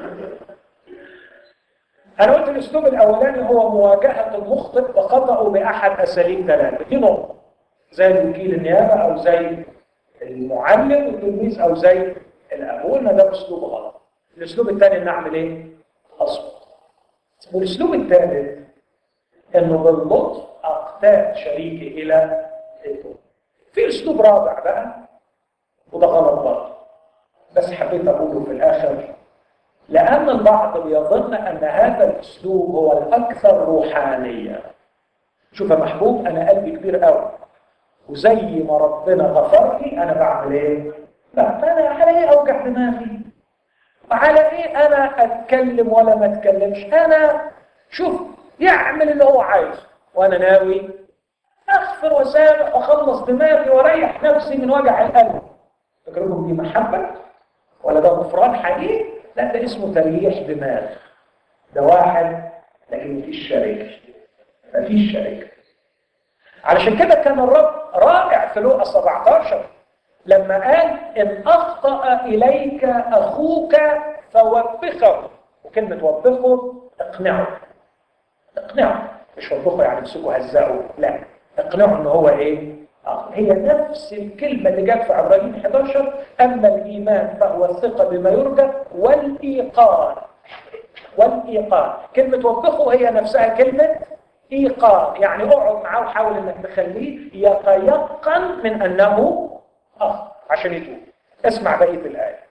انا قلت الاسلوب الاولاني هو مواجهه المخطئ بخطئه باحد اساليب ثلاثه دي نقطه زي وكيل النيابه او زي المعلم والتلميذ او زي الاب قلنا ده اسلوب غلط الاسلوب الثاني ان اعمل ايه اصمت والاسلوب الثالث انه باللطف اقتاد شريكي الى التوبه في اسلوب رابع بقى وده غلط برضه بس حبيت اقوله في الاخر لان البعض بيظن ان هذا الاسلوب هو الاكثر روحانيه شوف يا محبوب انا قلبي كبير قوي وزي ما ربنا غفر لي انا بعمل ايه لا انا على ايه اوجع دماغي على ايه انا اتكلم ولا ما اتكلمش انا شوف يعمل اللي هو عايزه وانا ناوي اغفر وسامح واخلص دماغي واريح نفسي من وجع القلب فكركم دي محبه ولا ده غفران حقيقي لا ده اسمه تريح دماغ ده واحد لكن مفيش شركه مفيش شركه علشان كده كان الرب رائع في لوقا 17 لما قال ان اخطا اليك اخوك فوبخه وكلمه وبخه اقنعه اقنعه مش وبخه يعني امسكه هزقه لا اقنعه ان هو ايه آه. هي نفس الكلمه اللي جت في عبرانيين 11 اما الايمان فهو الثقه بما يرجى والايقان والايقان كلمه وبخه هي نفسها كلمه ايقان يعني اقعد معاه وحاول انك تخليه يتيقن من انه اخ عشان يتوب اسمع بقيه الايه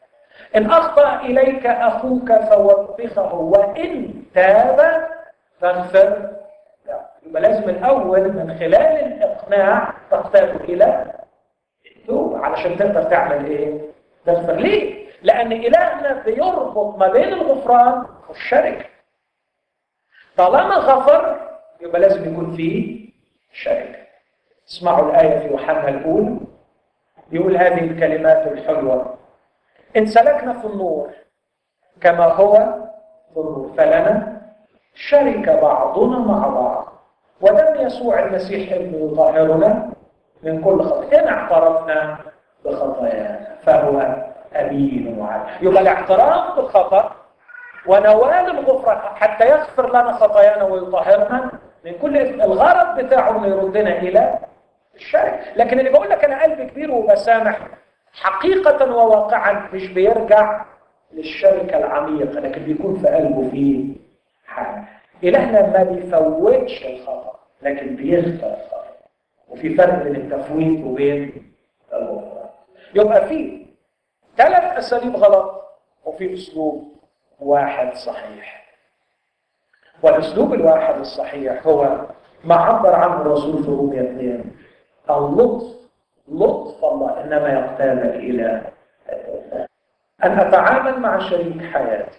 إن أخطأ إليك أخوك فوبخه وإن تاب فاغفر يبقى لازم الأول من خلال الإقناع تقترب إلى التوبة علشان تقدر تعمل إيه؟ تغفر ليه؟ لأن إلهنا بيربط ما بين الغفران والشركة طالما غفر يبقى لازم يكون فيه شركة اسمعوا الآية في يوحنا الأولى يقول هذه الكلمات الحلوة إن سلكنا في النور كما هو في النور فلنا شرك بعضنا مع بعض ودم يسوع المسيح ابنه يطهرنا من كل خطأ إن اعترفنا بخطايانا فهو أمين وعدل يبقى الاعتراف بالخطأ ونوال الغفران حتى يغفر لنا خطايانا ويطهرنا من كل الغرض بتاعه انه يردنا الى الشرك لكن اللي بقول لك انا قلبي كبير وبسامح حقيقة وواقعا مش بيرجع للشركة العميقة لكن بيكون في قلبه فيه حاجة إلهنا ما بيفوتش الخطأ لكن بيغفر الخطأ وفي فرق بين التفويت وبين الغفران يبقى في ثلاث أساليب غلط وفي أسلوب واحد صحيح والأسلوب الواحد الصحيح هو ما عبر عنه الرسول في رومية 2 اللطف لطف الله إنما يقتادك إلى أن أتعامل مع شريك حياتي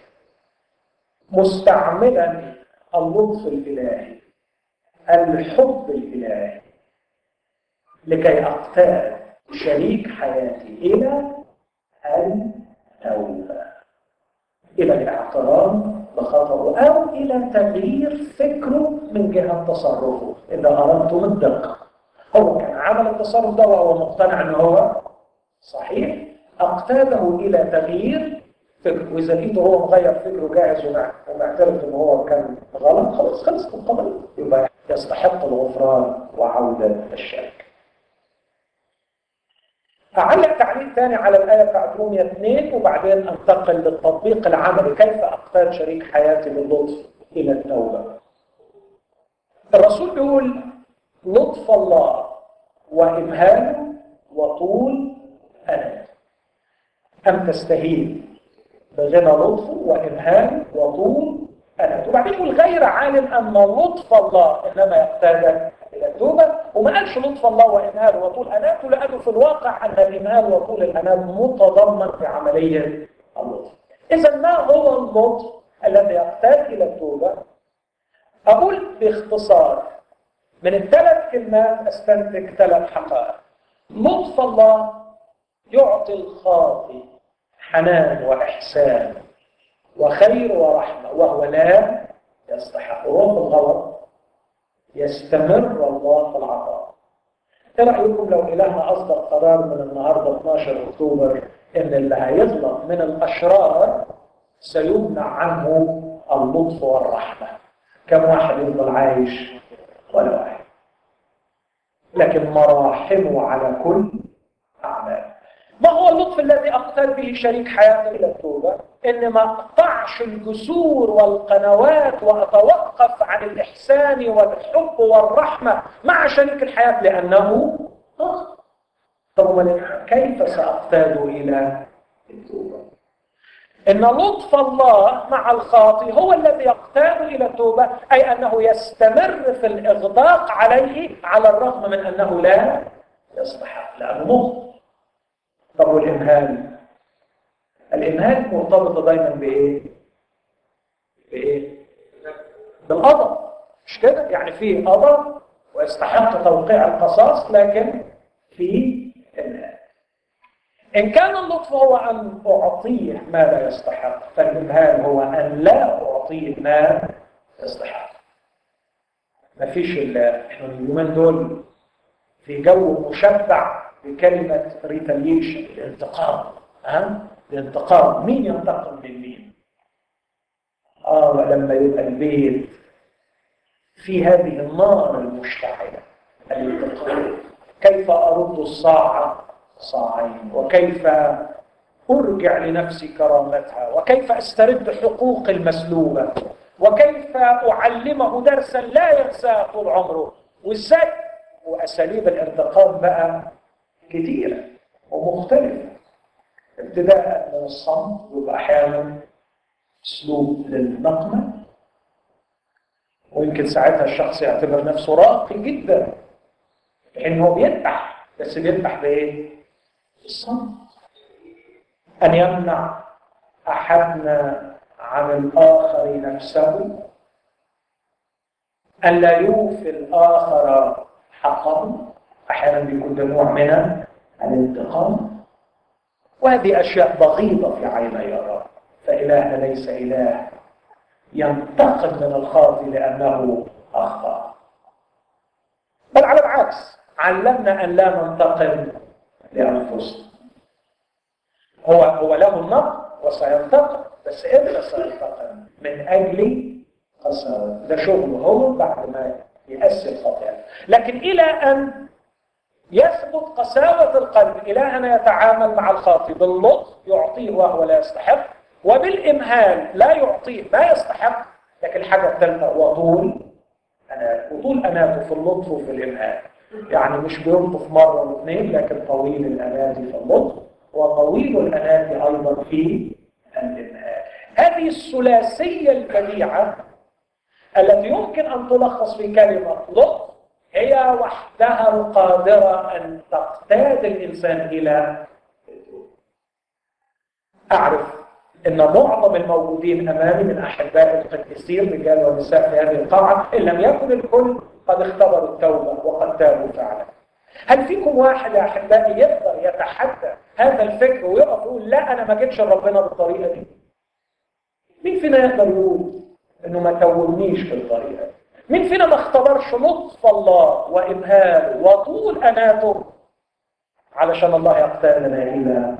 مستعملا اللطف الإلهي الحب الإلهي لكي أقتاد شريك حياتي إلى التوبة إلى الاعتراف بخطأه أو إلى تغيير فكره من جهة تصرفه إذا أردتم الدقة هو كان عمل التصرف ده وهو مقتنع أنه هو صحيح أقتاده إلى تغيير فكره وإذا لقيته هو مغير فكره جاهز ومعترف أنه هو كان غلط خلاص خلص القضية يبقى يستحق الغفران وعودة الشركة أعلق تعليق ثاني على الآية بتاعت رومية 2 وبعدين أنتقل للتطبيق العملي كيف أقتاد شريك حياتي باللطف إلى التوبة الرسول بيقول لطف الله وإمهاله وطول أنا أم تستهين بغنى لطفه وإمهاله وطول أنا وبعدين يقول غير عالم أن لطف الله إنما يقتادك إلى التوبة وما قالش لطف الله وإمهال وطول أناته لأنه في الواقع أن الإمهال وطول الأنات متضمن في عملية اللطف إذا ما هو اللطف الذي يقتاد إلى التوبة أقول باختصار من الثلاث كلمات أستنتج ثلاث حقائق لطف الله يعطي الخاطئ حنان وإحسان وخير ورحمة وهو لا يستحق وهو في الغلط يستمر الله في العطاء ايه رايكم لو الهنا اصدر قرار من النهارده 12 اكتوبر ان اللي هيغلط من الاشرار سيمنع عنه اللطف والرحمه كم واحد يفضل عايش ولا واحد لكن مراحمه على كل اعمال ما هو اللطف الذي اقتل به شريك حياتي الى التوبه ان ما اقطعش الجسور والقنوات واتوقف عن الاحسان والحب والرحمه مع شريك الحياه لانه طب كيف ساقتاد الى التوبه ان لطف الله مع الخاطي هو الذي يقتاد الى التوبه اي انه يستمر في الاغداق عليه على الرغم من انه لا يستحق لانه مخطئ طب والإمهال الإمهال مرتبطة دايما بإيه بإيه بالقضاء مش كده يعني في قضاء ويستحق توقيع القصاص لكن في إمهال إن كان اللطف هو أن أعطيه ما لا يستحق فالإمهال هو أن لا أعطيه ما يستحق ما فيش إلا إحنا اليومين دول في جو مشبع بكلمة ريتاليشن الانتقام ها الانتقام مين ينتقم من مين اه لما يبقى البيت في هذه النار المشتعلة الانتقام كيف أرد الصاعة صاعين وكيف أرجع لنفسي كرامتها وكيف أسترد حقوق المسلوبة وكيف أعلمه درسا لا ينساه طول عمره وإزاي وأساليب الانتقام بقى كتيرة ومختلفة ابتداء من الصمت ويبقى احيانا اسلوب للنقمه ويمكن ساعتها الشخص يعتبر نفسه راقي جدا لانه بيذبح بس بيذبح بايه؟ الصمت ان يمنع احدنا عن الاخر نفسه ان لا يوفي الاخر حقه احيانا بيكون ده نوع من الانتقام وهذه اشياء بغيضه في عيني الرب فالهنا ليس اله ينتقم من الخاطئ لانه اخطا بل على العكس علمنا ان لا ننتقم لانفسنا هو هو له النقد وسينتقم بس امتى سينتقم من اجل قساوه ده شغله هو بعد ما يأسر خطيئته لكن الى ان يثبت قساوة القلب إلى أن يتعامل مع الخاطئ باللطف يعطيه وهو لا يستحق وبالإمهال لا يعطيه ما يستحق لكن الحاجة الثالثة وطول أنا وطول أناته في اللطف وفي الإمهال يعني مش بيلطف مرة واثنين لكن طويل الأنات في اللطف وطويل الأنات أيضا في الإمهال هذه الثلاثية البديعة التي يمكن أن تلخص في كلمة لطف هي وحدها القادرة أن تقتاد الإنسان إلى أعرف أن معظم الموجودين أمامي من أحباء القديسين رجال ونساء في هذه القاعة إن لم يكن الكل قد اختبروا التوبة وقد تابوا فعلا هل فيكم واحد يا أحبائي يقدر يتحدى هذا الفكر ويقف يقول لا أنا ما جيتش ربنا بالطريقة دي مين فينا يقدر يقول إنه ما توبنيش بالطريقة دي مين فينا ما اختبرش لطف الله وإمهاله وطول أناته علشان الله يقتادنا إلى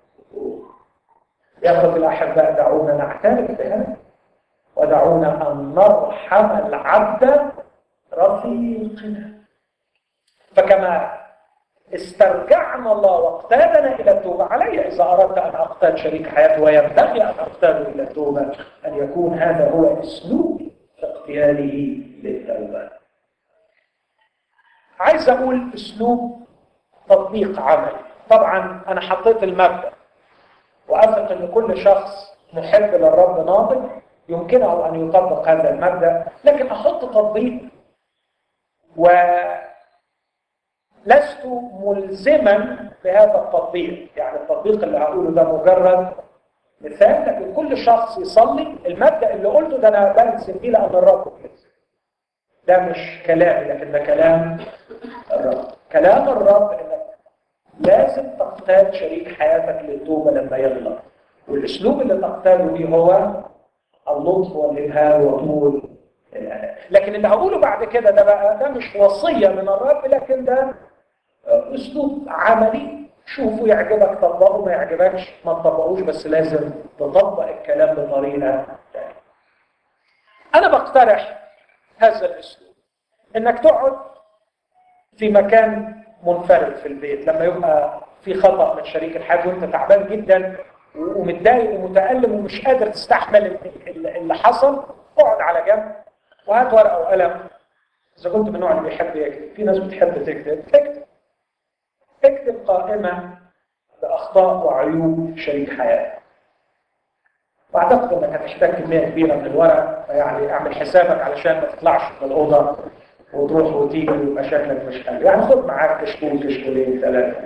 يا أخوة الأحباء دعونا نعترف بهذا ودعونا أن نرحم العبد رفيقنا فكما استرجعنا الله واقتادنا إلى التوبة علي إذا أردت أن أقتاد شريك حياتي وينبغي أن أقتاد إلى التوبة أن يكون هذا هو أسلوبي في اغتياله للتوبة عايز أقول أسلوب تطبيق عملي طبعا أنا حطيت المبدأ وأثق أن كل شخص محب للرب ناضج يمكنه أن يطبق هذا المبدأ لكن أحط تطبيق ولست ملزما بهذا التطبيق يعني التطبيق اللي هقوله ده مجرد مثال لكن كل شخص يصلي المبدأ اللي قلته ده أنا بلزم بيه لأن الرب بيلزم ده مش كلامي لكن ده كلام الرب كلام الرب انك لازم تقتاد شريك حياتك للتوبه لما يغلط والاسلوب اللي تقتاده بيه هو اللطف والابهام وطول الأناة. لكن اللي هقوله بعد كده ده بقى ده مش وصيه من الرب لكن ده اسلوب عملي شوفوا يعجبك طبقه ما يعجبكش ما تطبقوش بس لازم تطبق الكلام بطريقه ثانيه. انا بقترح هذا الاسلوب انك تقعد في مكان منفرد في البيت لما يبقى في خطا من شريك الحياه وانت تعبان جدا ومتضايق ومتالم ومش قادر تستحمل اللي حصل اقعد على جنب وهات ورقه وقلم اذا كنت من النوع اللي بيحب يكتب في ناس بتحب تكتب اكتب اكتب قائمه باخطاء وعيوب شريك حياتك واعتقد انك هتحتاج كميه كبيره من الورق يعني اعمل حسابك علشان ما تطلعش من الاوضه وتروح وتيجي ويبقى شكلك مش حلو يعني خد معاك كشكول كشكولين ثلاثه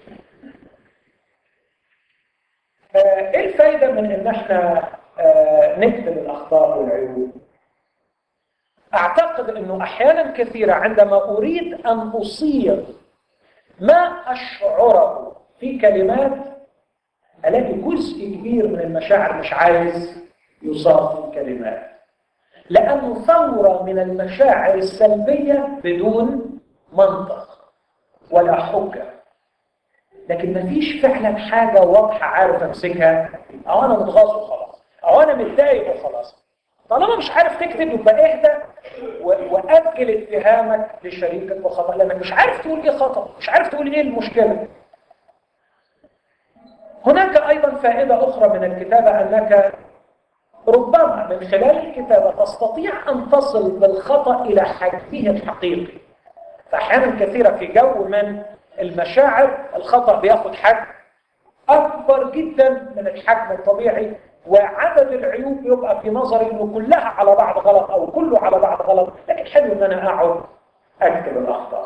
ايه الفايده من ان احنا آه نكتب الاخطاء والعيوب اعتقد انه احيانا كثيره عندما اريد ان اصيغ ما اشعره في كلمات الاقي جزء كبير من المشاعر مش عايز يصاب في كلمات لانه ثوره من المشاعر السلبيه بدون منطق ولا حجه لكن مفيش فعلا حاجه واضحه عارف امسكها او انا متغاظ وخلاص او انا متضايق وخلاص طالما مش عارف تكتب يبقى اهدى واجل اتهامك لشريكك بخطا لانك مش عارف تقول ايه خطا مش عارف تقول ايه المشكله هناك ايضا فائده اخرى من الكتابه انك ربما من خلال الكتابه تستطيع ان تصل بالخطا الى حجمه الحقيقي فاحيانا كثيره في جو من المشاعر الخطا بياخد حجم اكبر جدا من الحجم الطبيعي وعدد العيوب يبقى في نظري انه كلها على بعض غلط او كله على بعض غلط لكن حلو ان انا اقعد اكتب الاخطاء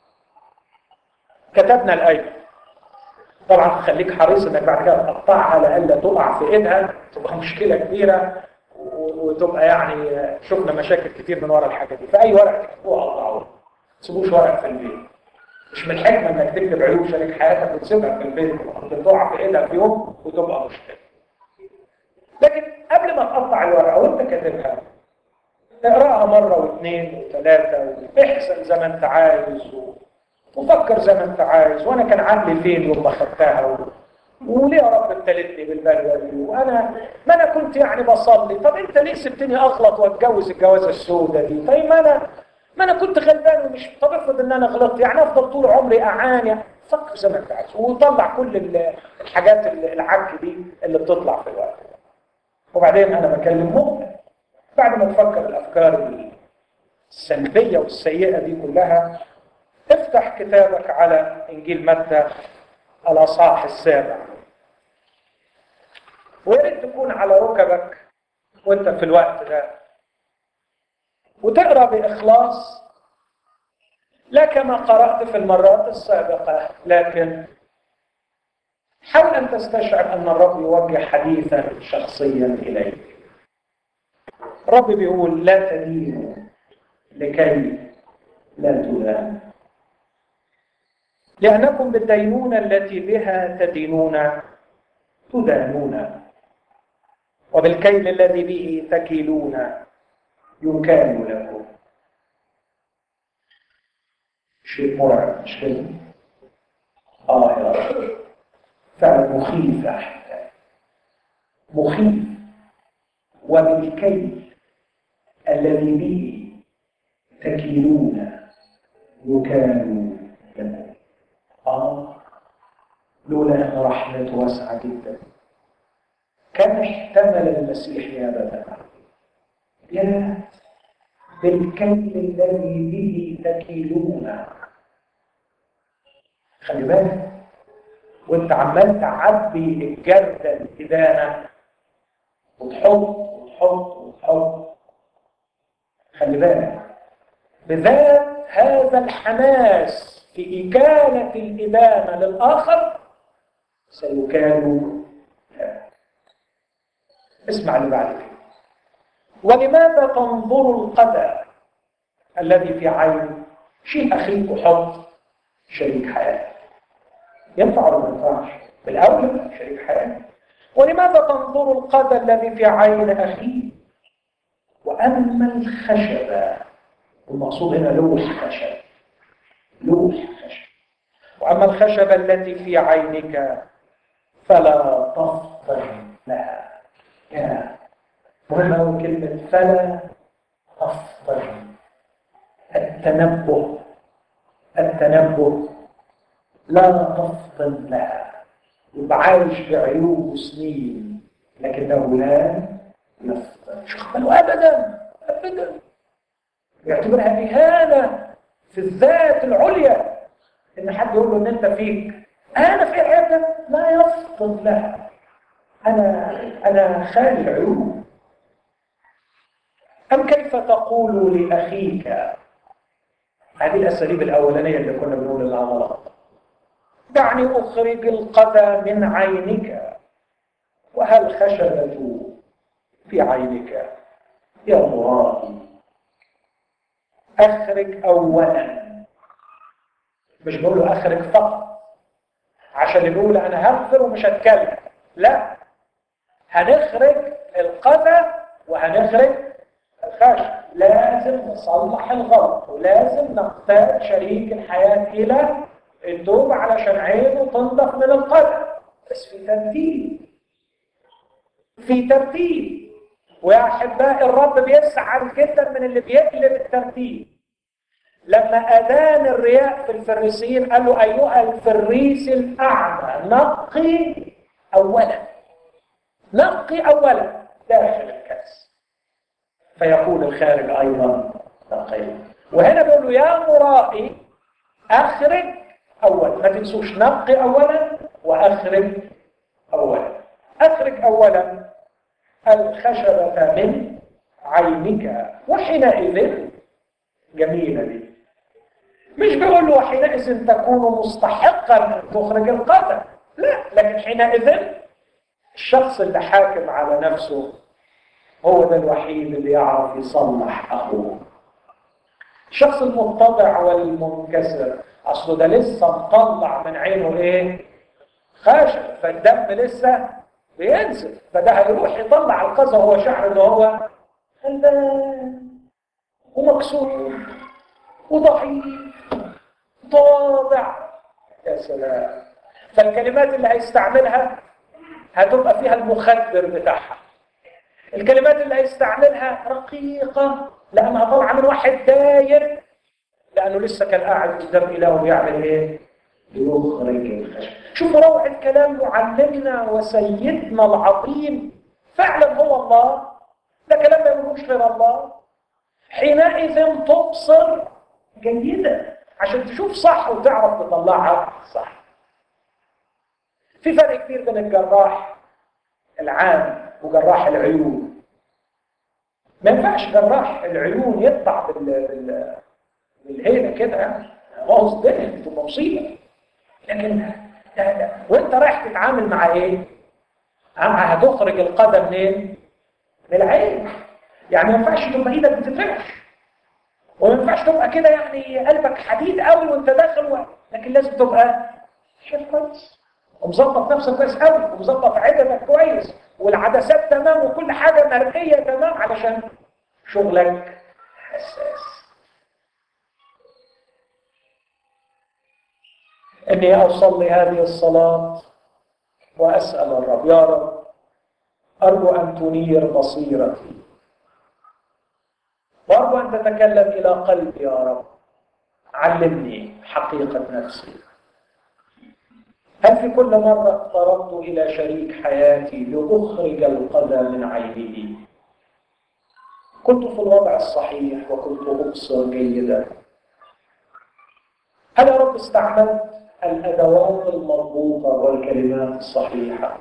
كتبنا الايه طبعا خليك حريص انك بعد كده تقطعها لئلا تقع في ايدها تبقى مشكله كبيره وتبقى يعني شفنا مشاكل كتير من ورا الحاجه دي فاي ورقه تكتبوها قطعوها ما تسيبوش ورق في البيت مش من الحكمه انك تكتب عيوب شريك حياتك وتسيبها في البيت تقع في ايدها في يوم وتبقى مشكله لكن قبل ما تقطع الورقه وانت كاتبها اقراها مره واثنين وثلاثه واحسن زي ما انت عايز و... وفكر زي ما انت عايز وانا كان عقلي فين يوم ما خدتها و... وليه يا رب ابتلتني بالبلوه دي وانا ما انا كنت يعني بصلي طب انت ليه سبتني اغلط واتجوز الجوازه السوداء دي طيب ما انا ما انا كنت غلبان ومش طب افرض ان انا غلطت يعني افضل طول عمري اعاني فكر زي ما انت عايز وطلع كل الحاجات العك دي اللي بتطلع في الوقت وبعدين انا بكلم مؤمن بعد ما تفكر الافكار السلبيه والسيئه دي كلها افتح كتابك على انجيل متى الاصحاح السابع ويا ريت تكون على ركبك وانت في الوقت ده وتقرا باخلاص لا كما قرات في المرات السابقه لكن حاول ان تستشعر ان الرب يوجه حديثا شخصيا اليك الرب بيقول لا تدينوا لكي لا تدانوا لأنكم بالدينونة التي بها تدينون تدانون وبالكيل الذي به تكيلون يكال لكم شيء مرعب مش كده؟ اه يا رب فعلا مخيف يا احبائي مخيف وبالكيل الذي به تكيلون يكال لكم آه لولا أن رحمته واسعة جدا كان احتمل المسيح يا بابا يا بالكيل الذي به تكيلون خلي بالك وانت عمال تعبي الجردة الإدانة وتحط وتحط وتحط خلي بالك بذات هذا الحماس في إكالة الإدانة للآخر سيكال اسمع اللي بعد كده ولماذا تنظر القدر الذي في عين شيء أخيك وحط شريك حياتك ينفع ولا ما ينفعش؟ بالأول شريك حياتك ولماذا تنظر القدر الذي في عين أخيك وأما الخشبة والمقصود هنا لوح خشب لوح خشب وأما الخشبة التي في عينك فلا تفطر لها يا مهمة كلمة فلا تفطر التنبه التنبه لا تفطن لها يبقى عايش بعيوب سنين لكنه لا يفطن مش يقبله ابدا ابدا يعتبرها اهانه في الذات العليا ان حد يقول له ان انت فيك انا في عيبه لا يفطن لها انا انا خالي العيوب ام كيف تقول لاخيك هذه الاساليب الاولانيه اللي كنا بنقول انها غلط دعني اخرج القدى من عينك وهل خشبة في عينك يا مرائي اخرج اولا مش بقول له اخرج فقط عشان يقول انا هغفر ومش هتكلم لا هنخرج القدى وهنخرج الخشب لازم نصلح الغلط ولازم نقتاد شريك الحياة إلى التوبة علشان عينه تنضف من القدر بس في ترتيب في ترتيب ويا أحباء الرب بيسعد جدا من اللي بيقلب الترتيب لما أذان الرياء في الفريسيين قال له أيها الفريس الأعمى نقي أولا نقي أولا داخل الكأس فيقول الخارج أيضا نقي وهنا بيقول له يا مرائي أخرج أولا ما تنسوش نقي أولا وأخرج اخرج اولا الخشبة من عينك وحينئذ جميلة دي مش بيقول له وحينئذ تكون مستحقا ان تخرج القدم لا لكن حينئذ الشخص اللي حاكم على نفسه هو ده الوحيد اللي يعرف يصلح اخوه الشخص المتضع والمنكسر اصله ده لسه مطلع من عينه ايه خاشع فالدم لسه بينزل فده هيروح يطلع القذى وهو شعر ان هو غلبان ومكسور وضعيف طابع يا سلام فالكلمات اللي هيستعملها هتبقى فيها المخدر بتاعها الكلمات اللي هيستعملها رقيقة لأنها طالعة من واحد داير لأنه لسه كان قاعد قدام إله ويعمل إيه؟ يخرج الخشب شوفوا روعة كلام معلمنا وسيدنا العظيم فعلا هو الله ده كلام ما يقولوش غير الله حينئذ تبصر جيدا عشان تشوف صح وتعرف تطلعها صح في فرق كبير بين الجراح العام وجراح العيون ما ينفعش جراح العيون يطلع بال بال بالهيله كده يعني باظ الدنيا تبقى مصيبه لكن ده ده وانت رايح تتعامل مع ايه؟ هتخرج القدم منين؟ من العين يعني ما ينفعش تبقى ايدك بتترعش وما ينفعش تبقى كده يعني قلبك حديد قوي وانت داخل و... لكن لازم تبقى شايف كويس ومظبط نفسك كويس قوي ومظبط عددك كويس والعدسات تمام وكل حاجه مرئيه تمام علشان شغلك حساس اني اصلي هذه الصلاه واسال الرب يا رب ارجو ان تنير بصيرتي وارجو ان تتكلم الى قلبي يا رب علمني حقيقه نفسي هل في كل مرة اقتربت إلى شريك حياتي لأخرج القدم من عينه كنت في الوضع الصحيح وكنت أبصر جيدا هل يا رب استعملت الأدوات المضبوطة والكلمات الصحيحة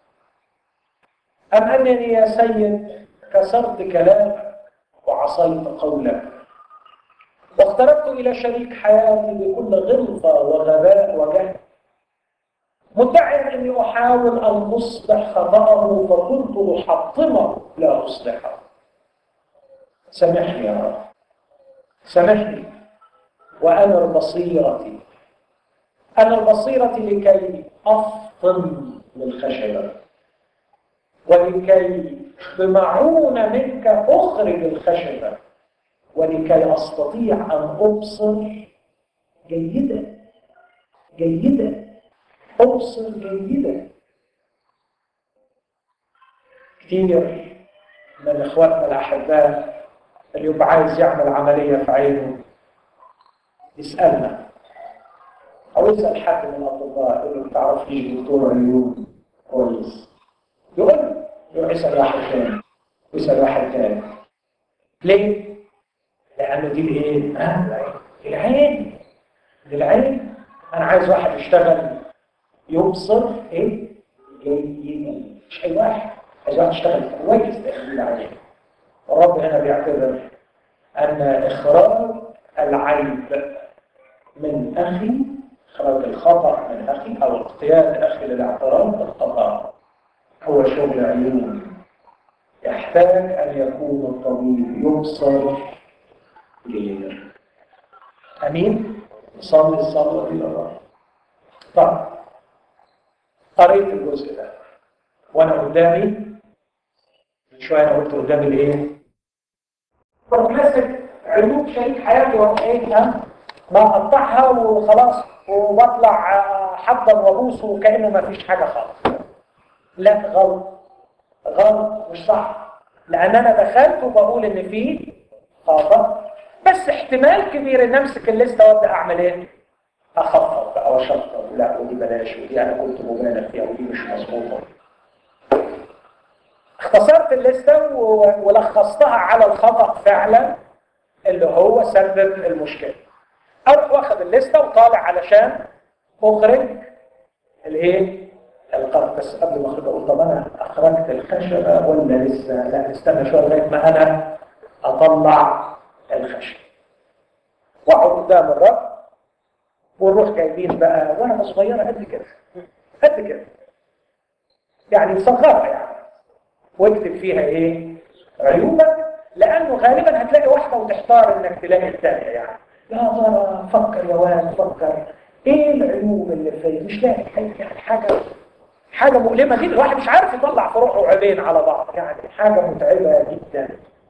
أم أنني يا سيد كسرت كلامك وعصيت قولك واقتربت إلى شريك حياتي بكل غلظة وغباء وجهل مدعيا اني احاول ان اصلح خطاه فكنت محطمه لا اصلحه سامحني يا رب سامحني وانر بصيرتي انر بصيرتي لكي افطن للخشبه ولكي بمعونه منك اخرج الخشبه ولكي استطيع ان ابصر جيدا جيدا أبصر جيدا كتير من إخواتنا الأحباء اللي يبقى عايز يعمل عملية في عينه يسألنا أو يسأل حد من الأطباء يقول له تعرف لي دكتور عيون كويس يقول يروح يسأل واحد ثاني ويسأل واحد ثاني ليه؟ لأنه دي الإيه؟ آه العين العين أنا عايز واحد يشتغل يبصر ايه جيدا مش اي واحد عايز واحد يشتغل كويس داخل عليه الرب هنا بيعتبر ان اخراج العيب من اخي اخراج الخطا من اخي او اقتياد اخي للاعتراف بالخطا هو شغل عيون يحتاج ان يكون الطبيب يبصر جيدا امين نصلي الصلاه الى الله طيب قريت الجزء ده وانا قدامي من شويه انا قلت قدامي الايه؟ بروح ماسك عيوب شريك حياتي واروح ايه ها؟ بقطعها وخلاص وبطلع حضن وابوس وكانه ما فيش حاجه خالص. لا غلط غلط مش صح لان انا دخلت وبقول ان في خطا بس احتمال كبير ان امسك الليسته وابدا اعمل ايه؟ اخفض بقى واشطب لا ودي بلاش ودي انا كنت مبالغ فيها ودي مش مظبوطه اختصرت الليسته ولخصتها على الخطا فعلا اللي هو سبب المشكله اروح واخد الليسته وطالع علشان اخرج الايه القط بس قبل ما اخرج اقول طب انا اخرجت الخشبه ولا لسه لا استنى شويه لغايه ما انا اطلع الخشب واقعد قدام الرب ونروح جايبين بقى ورقه صغيره قد كده قد كده يعني صغرها يعني واكتب فيها ايه عيوبك لانه غالبا هتلاقي واحده وتحتار انك تلاقي الثانيه يعني يا ترى فكر يا واد فكر ايه العيوب اللي فيه مش لاقي يعني حاجه حاجه مؤلمه جدا الواحد مش عارف يطلع في روحه عيبين على بعض يعني حاجه متعبه جدا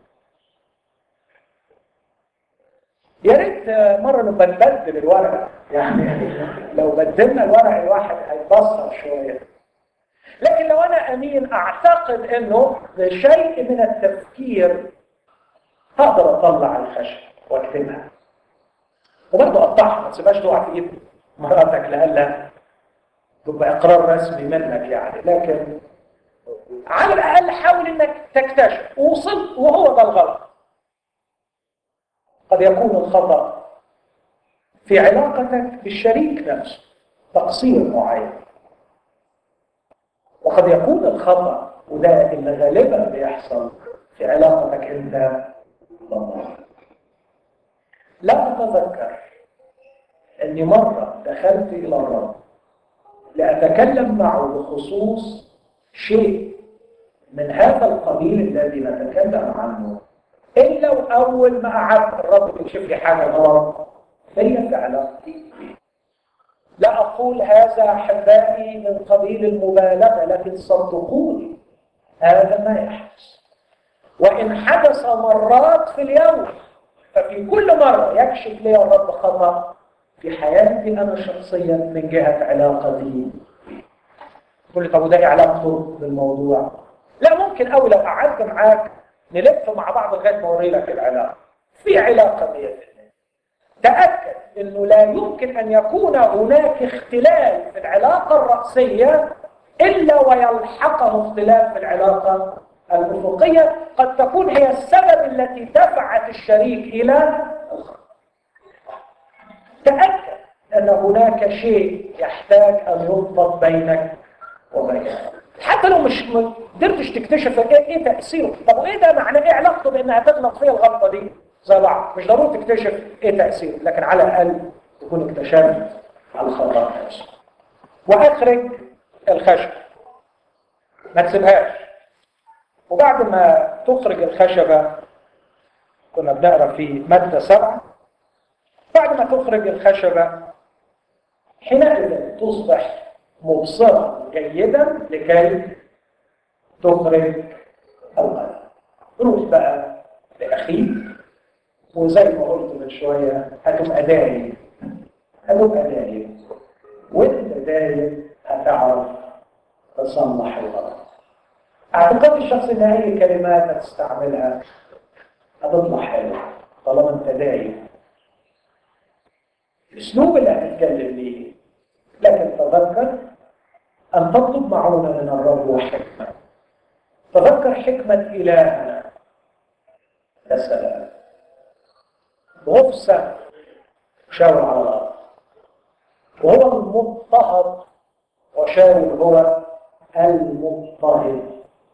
يا ريت مره نبقى نبدل الورقه يعني لو بدلنا الورق الواحد هيتبصر شويه لكن لو انا امين اعتقد انه بشيء من التفكير هقدر اطلع الخشب واكتبها وبرضه اقطعها ما تسيبهاش تقع في ايد مراتك لألا تبقى اقرار رسمي منك يعني لكن على الاقل حاول انك تكتشف ووصلت وهو ده الغلط قد يكون الخطأ في علاقتك بالشريك نفسه تقصير معين وقد يكون الخطأ وده اللي غالبا بيحصل في علاقتك انت بالله لا أتذكر أني مرة دخلت إلى الرب لأتكلم معه بخصوص شيء من هذا القبيل الذي نتكلم عنه إلا وأول ما قعدت الرب يكشف لي حاجة غلط فهي في علاقتي لا أقول هذا أحبائي من قبيل المبالغة لكن صدقوني هذا ما يحدث وإن حدث مرات في اليوم ففي كل مرة يكشف لي الرب خطأ في حياتي أنا شخصيا من جهة علاقتي تقول لي طب وده ايه علاقته بالموضوع؟ لا ممكن أوي لو قعدت معاك نلف مع بعض لغاية ما أوري لك العلاقة في علاقة 100% تأكد أنه لا يمكن أن يكون هناك اختلال في العلاقة الرأسية إلا ويلحقه اختلاف في العلاقة الأفقية قد تكون هي السبب التي دفعت الشريك إلى تأكد أن هناك شيء يحتاج أن يضبط بينك وبينه حتى لو مش ما قدرتش تكتشف ايه ايه تاثيره طب وايه ده معناه ايه علاقته بانها تغلط فيا الغلطه دي زي بعض مش ضروري تكتشف ايه تاثيره لكن على الاقل تكون اكتشفت الخطا نفسه واخرج الخشب ما تسيبهاش وبعد ما تخرج الخشبة كنا بنقرا في مادة سبعة بعد ما تخرج الخشبة حينئذ تصبح مبصرة جيدا لكي تخرج القلم روح بقى لأخيك وزي ما قلت من شوية هتبقى دايم هتبقى دايم وانت دايم هتعرف تصلح الغلط اعتقد الشخص ان اي كلمات هتستعملها هتطلع حلوه طالما انت دايم الاسلوب اللي هتتكلم بيه لكن تذكر ان تطلب معونه من الرب وحكمه تذكر حكمه الهنا يا سلام غفصه شاور على الارض وهو المضطهد وشاور هو المضطهد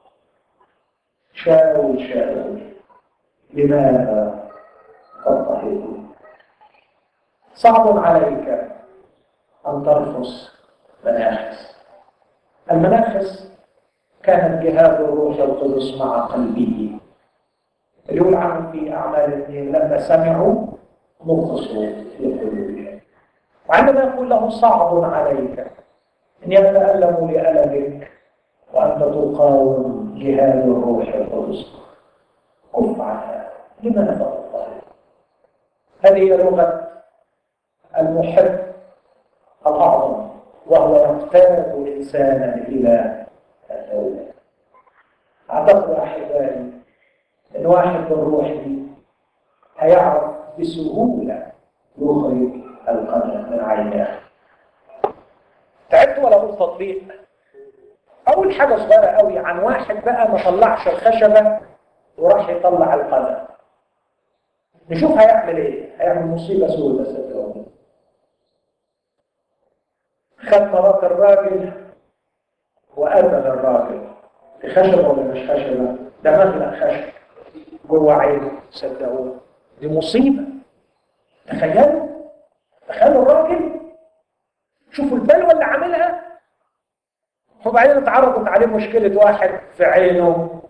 شاول شاول لماذا تضطهد صعب عليك أن ترفض مناخس المناخس كانت جهاد الروح القدس مع قلبه يقول عنه في أعمال الاثنين لما سمعوا نقصوا في قلوبهم وعندما يقول له صعب عليك أن يتألموا لألمك وأنت تقاوم جهاد الروح القدس كف عنها لماذا تضطهد هذه هي لغة المحب الأعظم وهو يقتاد إنسانا إلى الدولة أعتقد أحبائي أن واحد بالروح دي هيعرف بسهولة يخرج القدر من عيناه تعبت ولا أقول تطبيق أول حاجة صغيرة قوي عن واحد بقى ما طلعش الخشبة وراح يطلع القدم نشوف هيعمل ايه هيعمل مصيبة سودة صدقوني خد مرات الراجل وقتل الراجل دي خشبة ولا مش خشبة؟ ده مغلق خشب جوه عينه صدقوه دي مصيبة تخيلوا تخيلوا الراجل شوفوا البلوى اللي عاملها وبعدين اتعرضت عليه مشكلة واحد في عينه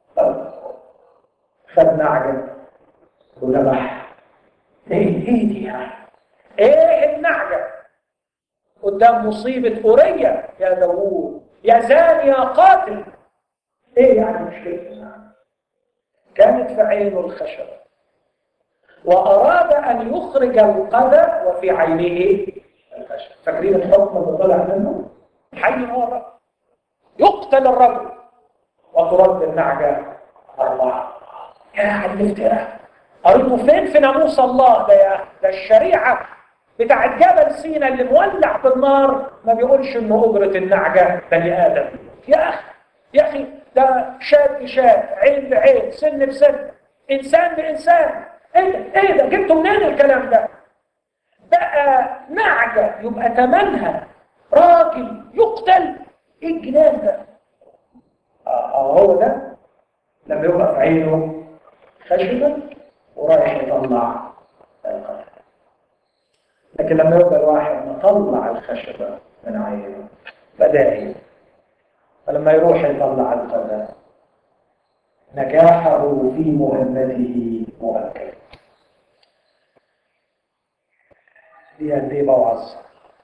خد نعجة وذبح ايه ايه دي يعني ايه النعجة قدام مصيبة أورية يا داوود يا زاني يا قاتل ايه يعني مشكلة كانت في عينه الخشبة وأراد أن يخرج القذى وفي عينه الخشب فاكرين الحكم اللي طلع منه حي هو الرجل يقتل الرجل وترد النعجة أربعة يا على الافتراء قريته فين في ناموس الله ده يا ده الشريعة بتاعت جبل سينا اللي مولع بالنار ما بيقولش انه اجرة النعجة بني ادم يا اخي يا اخي ده شاد بشاد عين بعين سن بسن انسان بانسان ايه ده ايه ده جبتوا منين الكلام ده بقى نعجة يبقى تمنها راجل يقتل ايه الجنان ده اه هو ده لما يبقى في عينه خشبة ورايح يطلع القلم لكن لما يبقى الواحد مطلع الخشبة من عينه بدائي فلما يروح يطلع القلم نجاحه في مهمته مؤكد دي قد ايه بوعظ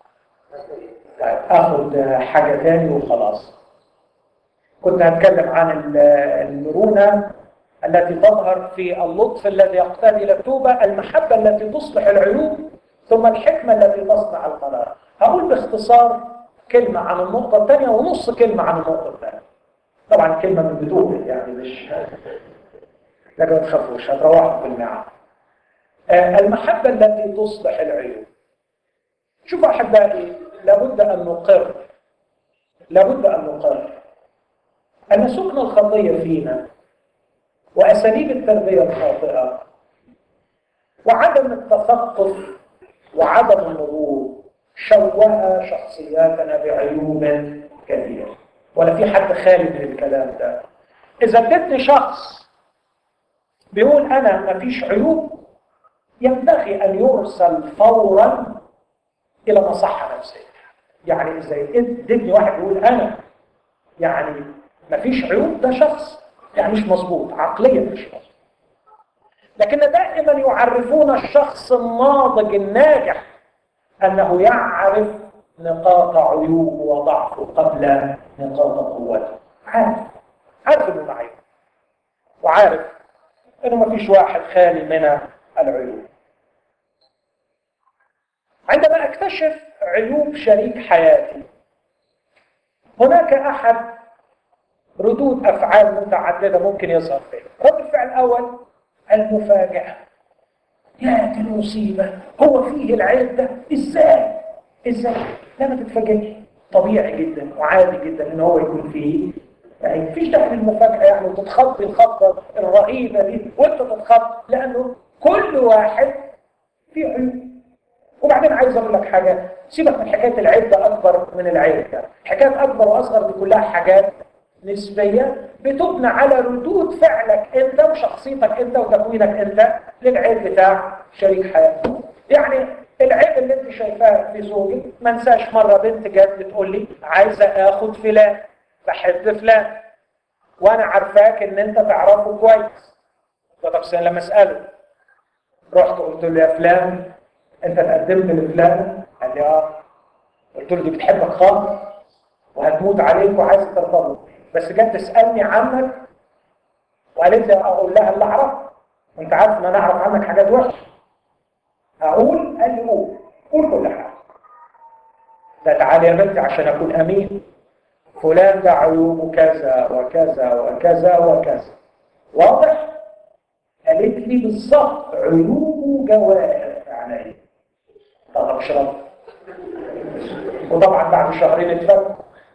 اخد حاجة تاني وخلاص كنت هتكلم عن المرونة التي تظهر في اللطف الذي يقتضي الى التوبة المحبة التي تصلح العيوب ثم الحكمة التي تصنع القرار هقول باختصار كلمة عن النقطة الثانية ونص كلمة عن النقطة الثانية طبعا كلمة من بدون يعني مش لكن ما تخافوش هتروحوا في المعاد المحبة التي تصلح العيوب شوفوا أحبائي لابد أن نقر لابد أن نقر أن سكن الخطية فينا وأساليب التربية الخاطئة وعدم التثقف وعدم النضوج شوه شخصياتنا بعيوب كثيرة ولا في حد خالي من الكلام ده إذا ادتني شخص بيقول أنا ما فيش عيوب ينبغي أن يرسل فورا إلى مصحة نفسية يعني إذا ادتني واحد يقول أنا يعني ما فيش عيوب ده شخص يعني مش مظبوط عقليا مش مظبوط لكن دائما يعرفون الشخص الناضج الناجح أنه يعرف نقاط عيوبه وضعفه قبل نقاط قوته عارف عارف انه معيوب وعارف انه ما فيش واحد خالي من العيوب عندما اكتشف عيوب شريك حياتي هناك احد ردود افعال متعدده ممكن يظهر فيه رد الفعل الاول المفاجاه يا دي المصيبه هو فيه العيب ده ازاي ازاي لا ما تتفاجئش طبيعي جدا وعادي جدا ان هو يكون فيه يعني مفيش داعي للمفاجاه يعني وتتخطي الخطه الرهيبه دي وانت تتخط لانه كل واحد فيه عيوب وبعدين عايز اقول لك حاجه سيبك من حكايه العيب ده اكبر من العيب ده حكايات اكبر واصغر دي كلها حاجات نسبيه بتبنى على ردود فعلك انت وشخصيتك انت وتكوينك انت للعيب بتاع شريك حياتك يعني العيب اللي انت شايفاه في زوجي ما انساش مره بنت جت بتقول لي عايزه اخد فلان بحب فلان وانا عارفاك ان انت تعرفه كويس طب لما اساله رحت قلت له يا فلان انت تقدمت لفلان قال لي اه قلت له دي بتحبك خالص وهتموت عليك وعايزه ترتبط بس جت تسالني عنك وقالت لي اقول لها اللي اعرف وانت عارف ان انا اعرف عنك حاجات وحشه اقول قال لي قول قول كل حاجه ده تعالى يا بنتي عشان اكون امين فلان ده عيوبه كذا وكذا وكذا وكذا واضح قالت لي بالظبط عيوبه جواهر عليا طب اشرب وطبعا بعد شهرين اتفك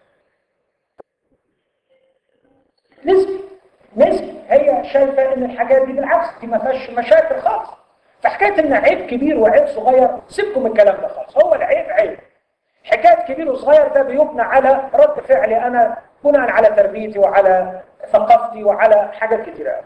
نسبي نسبي هي شايفه ان الحاجات دي بالعكس دي ما فيهاش مشاكل خالص فحكايه ان عيب كبير وعيب صغير سيبكم من الكلام ده خالص هو العيب عيب حكايه كبير وصغير ده بيبنى على رد فعلي انا بناء على تربيتي وعلى ثقافتي وعلى حاجات كتيره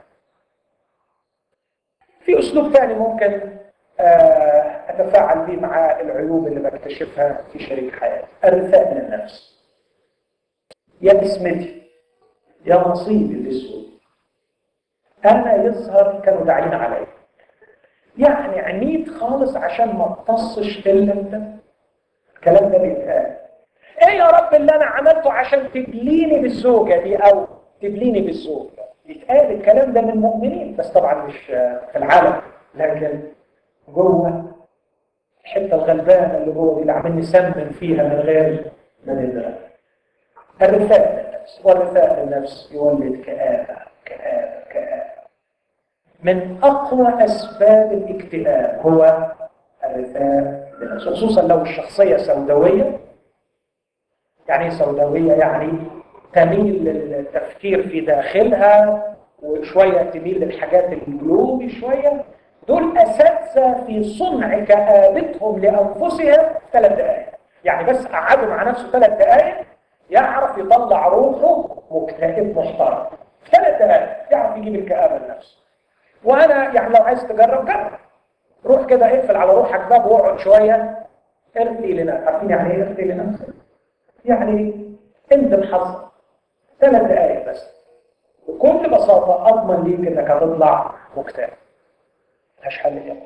في اسلوب ثاني ممكن اتفاعل به مع العيوب اللي بكتشفها في شريك حياتي الرثاء من النفس يا بسمتي يا نصيبي الاسود انا يظهر كانوا داعين عليا يعني عنيد خالص عشان ما اقتصش الا انت الكلام ده بيتقال ايه يا رب اللي انا عملته عشان تبليني بالزوجه دي او تبليني بالزوج يتقال الكلام ده من المؤمنين بس طبعا مش في العالم لكن جوه الحته الغلبانه اللي جوه دي اللي عمال نسمن فيها من غير ما ندرك الرثاء للنفس والرثاء للنفس يولد كآبة كآبة كآبة من أقوى أسباب الاكتئاب هو الرثاء للنفس خصوصا لو الشخصية سوداوية يعني سوداوية يعني تميل للتفكير في داخلها وشوية تميل للحاجات الجلوبي شوية دول أساتذة في صنع كآبتهم لأنفسهم ثلاث دقائق يعني بس قعدوا مع نفسه ثلاث دقائق يعرف يطلع روحه مكتئب محترم ثلاث دقائق يعرف يجيب الكآبة لنفسه وأنا يعني لو عايز تجرب جرب روح كده اقفل على روحك باب واقعد شوية ارثي لنفسك عارفين يعني ايه ارثي لنفسك؟ يعني انت حظك ثلاث دقائق بس بكل بساطة أضمن ليك إنك هتطلع مكتئب ملهاش حل كده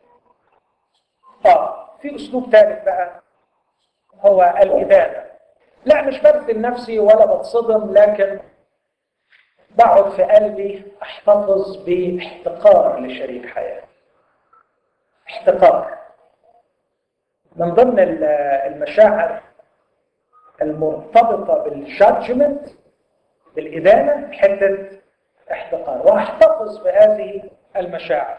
طب في أسلوب ثالث بقى هو الإدانة لا مش ببذل نفسي ولا بتصدم لكن بقعد في قلبي احتفظ باحتقار لشريك حياتي احتقار من ضمن المشاعر المرتبطة بالجادجمنت بالإدانة حتة احتقار واحتفظ بهذه المشاعر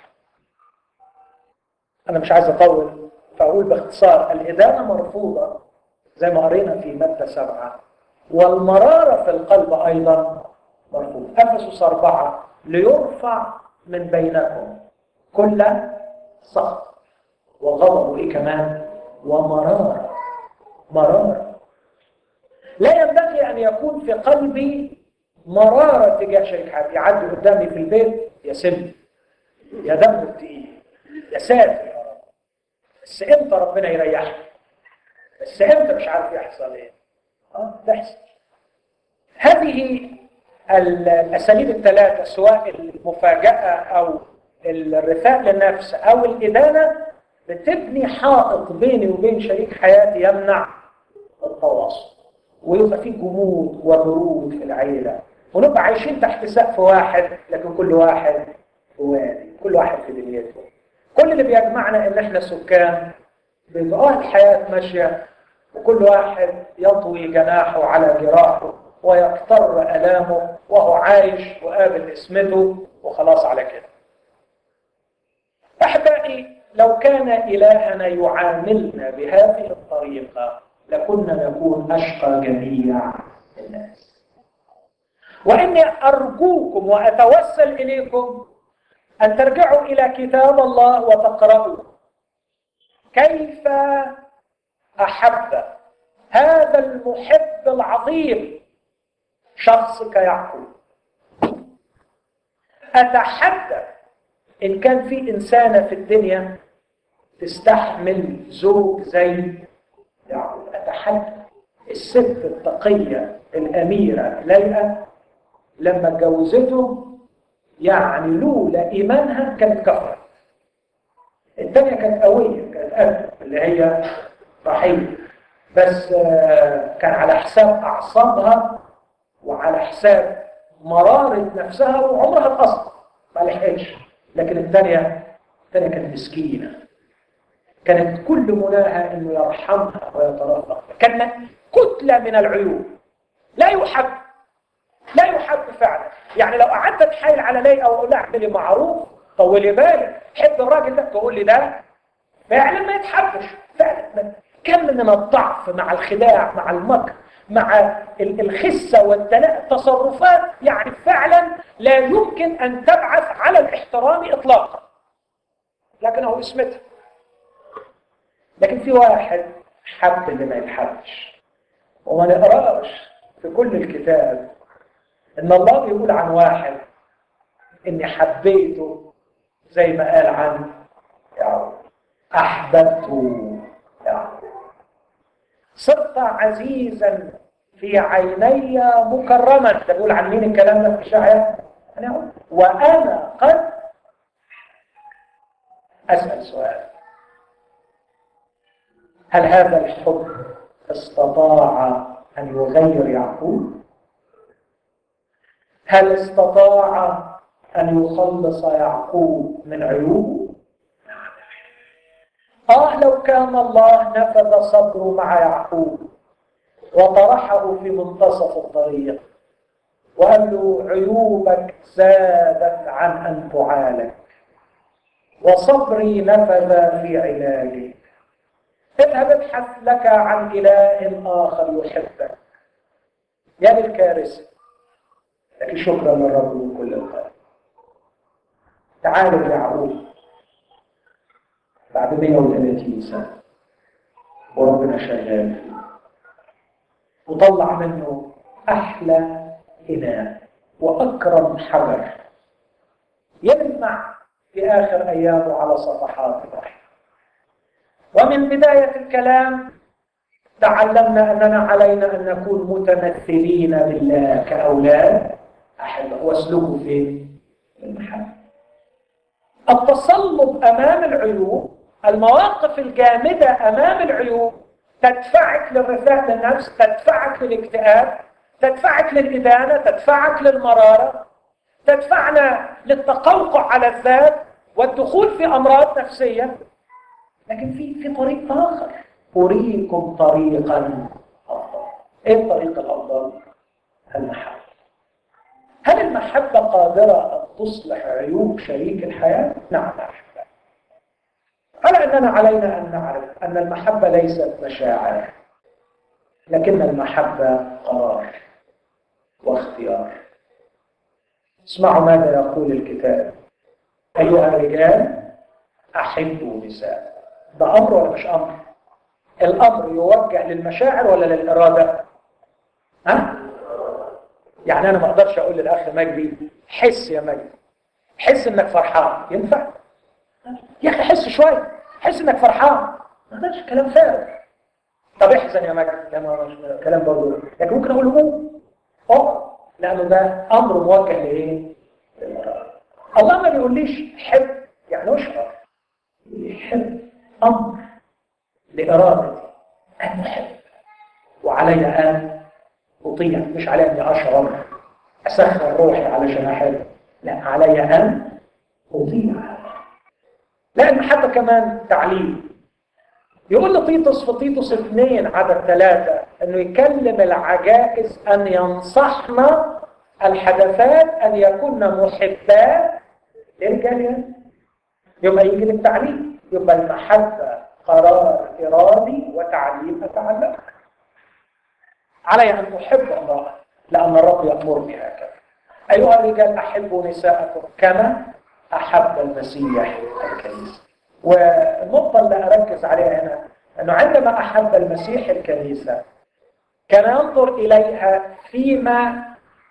أنا مش عايز أطول فأقول باختصار الإدانة مرفوضة زي ما قرينا في مادة سبعة والمرارة في القلب أيضا مرفوض أفسس أربعة ليرفع من بينكم كل سخط وغضب وإيه كمان ومرارة مرارة لا ينبغي أن يكون في قلبي مرارة تجاه شريك حياتي يعدي قدامي في البيت يا سم يا دم التقيل يا ساتر يا رب بس امتى ربنا يريحني بس امتى مش عارف يحصل ايه اه تحصل هذه الاساليب الثلاثه سواء المفاجاه او الرثاء للنفس او الادانه بتبني حائط بيني وبين شريك حياتي يمنع التواصل ويبقى في جمود وبرود في العيله ونبقى عايشين تحت سقف واحد لكن كل واحد في وادي كل واحد في دنيته كل اللي بيجمعنا ان احنا سكان بيبقى الحياه ماشيه وكل واحد يطوي جناحه على جراحه ويقتر ألامه وهو عايش وقابل اسمته وخلاص على كده أحبائي لو كان إلهنا يعاملنا بهذه الطريقة لكنا نكون أشقى جميع الناس وإني أرجوكم وأتوسل إليكم أن ترجعوا إلى كتاب الله وتقرأوا كيف أحب هذا المحب العظيم شخص كيعقوب أتحدى إن كان في إنسانة في الدنيا تستحمل زوج زي يعقوب أتحدى الست التقية الأميرة ليلى لما اتجوزته يعني لولا إيمانها كانت كفرت الثانية كانت قوية كانت قلب اللي هي رحيم بس كان على حساب أعصابها وعلى حساب مرارة نفسها وعمرها اتأثر ما لحقتش لكن الثانية الثانية كانت مسكينة كانت كل مناها انه يرحمها ويترفق كان كتلة من العيوب لا يحب لا يحب فعلا يعني لو قعدت اتحايل على لي او اقول لها اعملي معروف طولي بالك حب الراجل ده تقول لي ده فعلا ما يتحبش فعلا كم من الضعف مع الخداع مع المكر مع الخسة والدلاء تصرفات يعني فعلا لا يمكن أن تبعث على الاحترام إطلاقا لكنه اسمتها لكن في واحد حب اللي ما يتحبش وما نقراش في كل الكتاب ان الله بيقول عن واحد اني حبيته زي ما قال عن يعقوب احببته يعقوب صرت عزيزا في عيني مكرما ده بيقول عن مين الكلام ده في الشاعر وانا قد اسال سؤال هل هذا الحب استطاع ان يغير يعقوب هل استطاع ان يخلص يعقوب من عيوبه اه لو كان الله نفذ صبره مع يعقوب وطرحه في منتصف الطريق وقال له عيوبك زادت عن ان تعالج وصبري نفذ في علاجك اذهب ابحث لك عن اله اخر يحبك يا للكارثه لكن شكرا للرب من كل الخير تعالوا يعقوب بعد 130 سنه وربنا شغال فيه وطلع منه احلى اناء واكرم حجر يلمع في اخر ايامه على صفحات الرحم ومن بدايه الكلام تعلمنا اننا علينا ان نكون متمثلين بالله كاولاد احبه واسلكوا في المحبه التصلب امام العيوب المواقف الجامده امام العيوب تدفعك للرثاء للنفس تدفعك للاكتئاب تدفعك للإدانة تدفعك للمرارة تدفعنا للتقوقع على الذات والدخول في أمراض نفسية لكن في في طريق آخر أريكم طريقا أفضل إيه الطريق الأفضل؟ المحبة هل المحبة قادرة أن تصلح عيوب شريك الحياة؟ نعم أحبة على أننا علينا أن نعرف أن المحبة ليست مشاعر لكن المحبة قرار واختيار اسمعوا ماذا يقول الكتاب أيها الرجال أحبوا نساء ده أمر ولا مش أمر الأمر يوجه للمشاعر ولا للإرادة ها يعني أنا ما أقدرش أقول للأخ مجدي حس يا مجدي حس إنك فرحان ينفع يا أخي حس شوية حس إنك فرحان ما أقدرش كلام فارغ طب احزن يا مجدي كلام كلام برضه لكن ممكن أقول له اه لأنه ده أمر موجه لإيه؟ الله ما بيقوليش حب يعني اشعر يحب أمر لإرادتي أن أحب وعلي أن أطيع مش علي أني أشعر أسخن روحي علشان أحب لا علي أن أطيع لا المحبة كمان تعليم يقول لطيطس في تيتوس اثنين عدد ثلاثة انه يكلم العجائز ان ينصحنا الحدثات ان يكون محبات للرجال يبقى يجي للتعليم يبقى المحبة قرار إرادي وتعليم أتعلم علي أن أحب الله لأن الرب يأمرني هكذا أيها الرجال أحبوا نساءكم كما أحب المسيح الكنيسة والنقطة اللي أركز عليها هنا أنه عندما أحب المسيح الكنيسة كان ينظر إليها فيما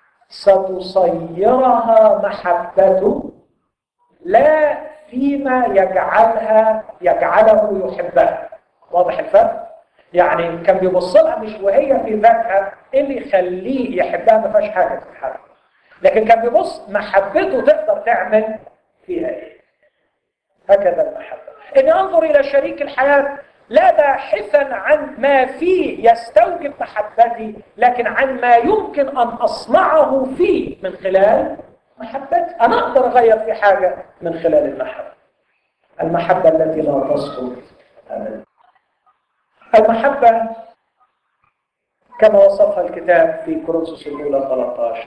ستصيرها محبته لا فيما يجعلها يجعله يحبها واضح الفرق؟ يعني كان بيبص لها مش وهي في ذاتها ايه اللي يخليه يحبها ما فيهاش حاجه تتحرك لكن كان بيبص محبته تقدر تعمل فيها ايه هكذا المحبه ان انظر الى شريك الحياه لا باحثا عن ما فيه يستوجب محبتي لكن عن ما يمكن ان اصنعه فيه من خلال محبتي انا اقدر اغير في حاجه من خلال المحبه المحبه التي لا تسقط ابدا المحبه كما وصفها الكتاب في كورنثوس الاولى 13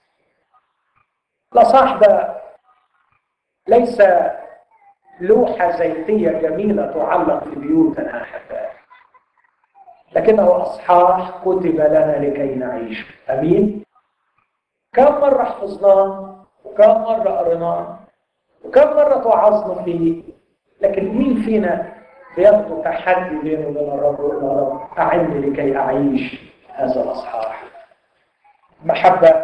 لا صاحب ليس لوحة زيتية جميلة تعلق في بيوتنا أحبائي لكنه أصحاح كتب لنا لكي نعيش أمين كم مرة حفظناه وكم مرة قريناه وكم مرة توعظنا فيه لكن مين فينا بياخدوا تحدي بينه وبين الرب ويقول له رب أعني لكي أعيش هذا الأصحاح محبة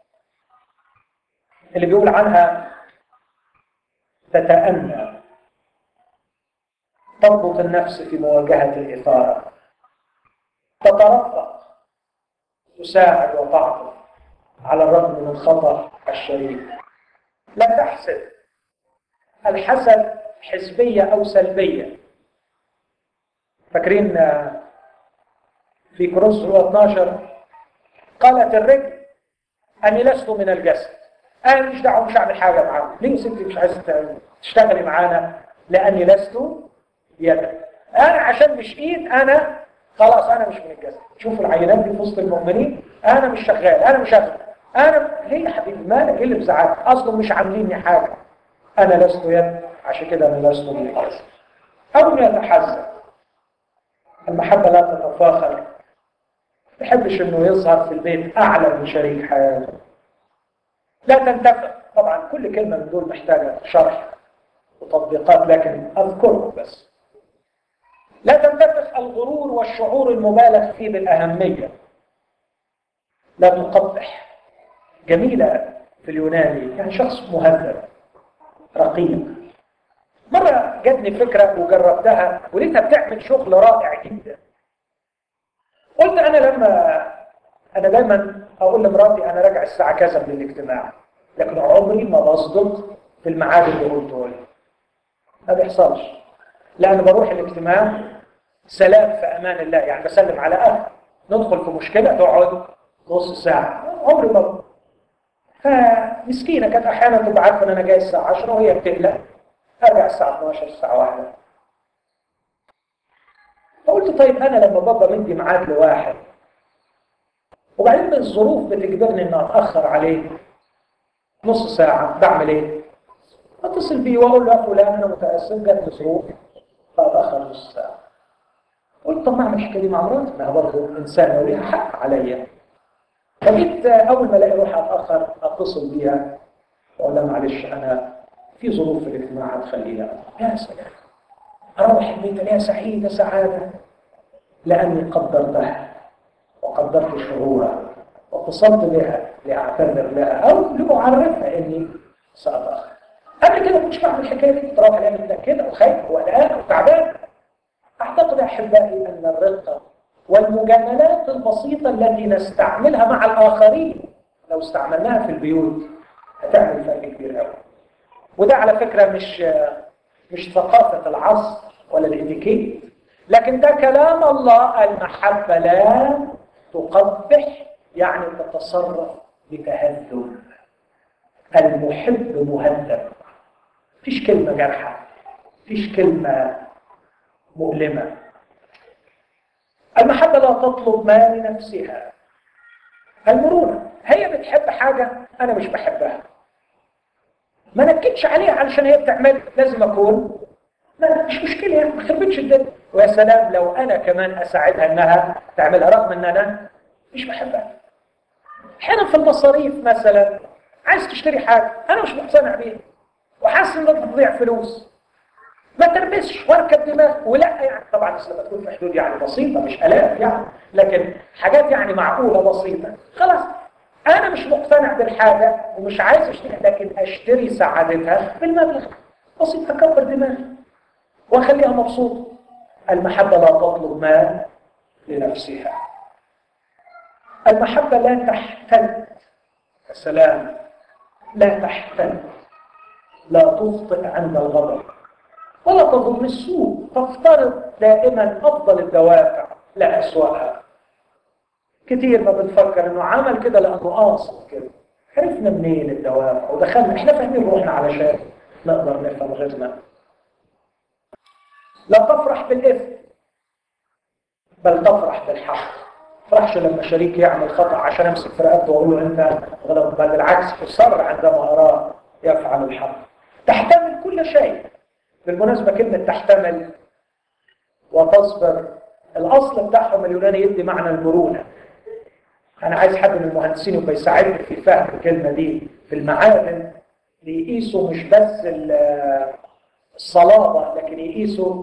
اللي بيقول عنها تتأنى تضبط النفس في مواجهة الإثارة تترفق تساعد وتعطف على الرغم من الخطأ الشريك لا تحسد الحسد حزبية أو سلبية فاكرين في كروس 12 قالت الرجل أني لست من الجسد أنا مش دعوة مش هعمل حاجة معاك ليه ستي مش عايزة تشتغلي معانا لأني لست يدك أنا عشان مش إيد أنا خلاص أنا مش من الجسد شوفوا العينات دي في وسط المؤمنين أنا مش شغال أنا مش شغال أنا ليه يا حبيبي مالك إيه اللي بزعلك أصلا مش عامليني حاجة أنا لست يد عشان كده أنا لست من الجسد أو يتحزن المحبة لا تتفاخر ما يحبش انه يظهر في البيت اعلى من شريك حياته لا تنتفع طبعا كل كلمة من دول محتاجة شرح وتطبيقات لكن اذكرهم بس لا تنتفخ الغرور والشعور المبالغ فيه بالأهمية لا تقبح جميلة في اليوناني يعني شخص مهذب رقيق مرة جاتني فكرة وجربتها ولقيتها بتعمل شغل رائع جدا قلت أنا لما أنا دايما أقول لمراتي أنا راجع الساعة كذا من الاجتماع لكن عمري ما بصدق في الميعاد اللي قلته لي ما بيحصلش لأن بروح الاجتماع سلام في أمان الله يعني بسلم على أهل ندخل في مشكلة تقعد نص ساعة عمري ما فمسكينة كانت أحيانا تبقى عارفة إن أنا جاي الساعة 10 وهي بتقلق أرجع الساعة 12 الساعة 1 فقلت طيب أنا لما بابا مدي ميعاد لواحد وبعدين الظروف بتجبرني إن أتأخر عليه نص ساعة بعمل إيه؟ أتصل بيه وأقول له يا فلان أنا متأسف جات لي ظروف فأتأخر نص ساعة قلت طب ما أعمل الحكاية دي مع مراتي ما هي برضه إنسانة وليها حق عليا فجيت أول ما ألاقي روحي أتأخر أتصل بيها وأقول لها معلش أنا في ظروف في الاجتماع هتخليها يا سلام أروح البيت ألاقيها سعيدة سعادة لأني قدرتها وقدرت شعورها واتصلت بها لأعتذر لها أو لأعرفها إني سأتأخر قبل كده كنتش بعمل الحكاية دي كنت رايح ألاقي متأكدة وخايفة وقلقانة وتعبانة أعتقد أحبائي أن الرقة والمجاملات البسيطة التي نستعملها مع الآخرين لو استعملناها في البيوت هتعمل فرق كبير قوي وده على فكرة مش مش ثقافة العصر ولا الإتيكيت لكن ده كلام الله المحبة لا تقبح يعني تتصرف بتهذب المحب مهذب فيش كلمة جارحة فيش كلمة مؤلمة المحبة لا تطلب ما لنفسها المرونة هي بتحب حاجة أنا مش بحبها ما نكدش عليها علشان هي بتعمل لازم أكون لا مش مشكلة يعني ما خربتش الدنيا ويا سلام لو أنا كمان أساعدها إنها تعملها رغم إن أنا مش بحبها أحيانا في المصاريف مثلا عايز تشتري حاجة أنا مش مقتنع بيها وحاسس إن بتضيع فلوس ما تربسش واركب دماغ ولا يعني طبعا بس لما تكون في حدود يعني بسيطة مش آلاف يعني لكن حاجات يعني معقولة بسيطة خلاص أنا مش مقتنع بالحاجة ومش عايز أشتري لكن أشتري سعادتها بالمبلغ بسيط أكبر دماغي وأخليها مبسوطة المحبة لا تطلب ما لنفسها المحبة لا تحتل السلام لا تحتل لا تخطئ عند الغضب ولا تظن السوء تفترض دائما أفضل الدوافع لا أسوأها كتير ما بنفكر انه عمل كده لانه قاصد كده عرفنا منين الدوافع ودخلنا احنا فاهمين روحنا علشان نقدر نفهم غيرنا لا تفرح بالاثم بل تفرح بالحق فرحش لما شريك يعمل خطأ عشان امسك في رقبته واقول له انت غلط بل بالعكس اصر عندما اراه يفعل الحق تحتمل كل شيء بالمناسبة كلمة تحتمل وتصبر الأصل بتاعهم اليوناني يدي معنى المرونة أنا عايز حد من المهندسين يبقى يساعدني في فهم الكلمة دي في المعادن يقيسوا مش بس الصلابة لكن يقيسوا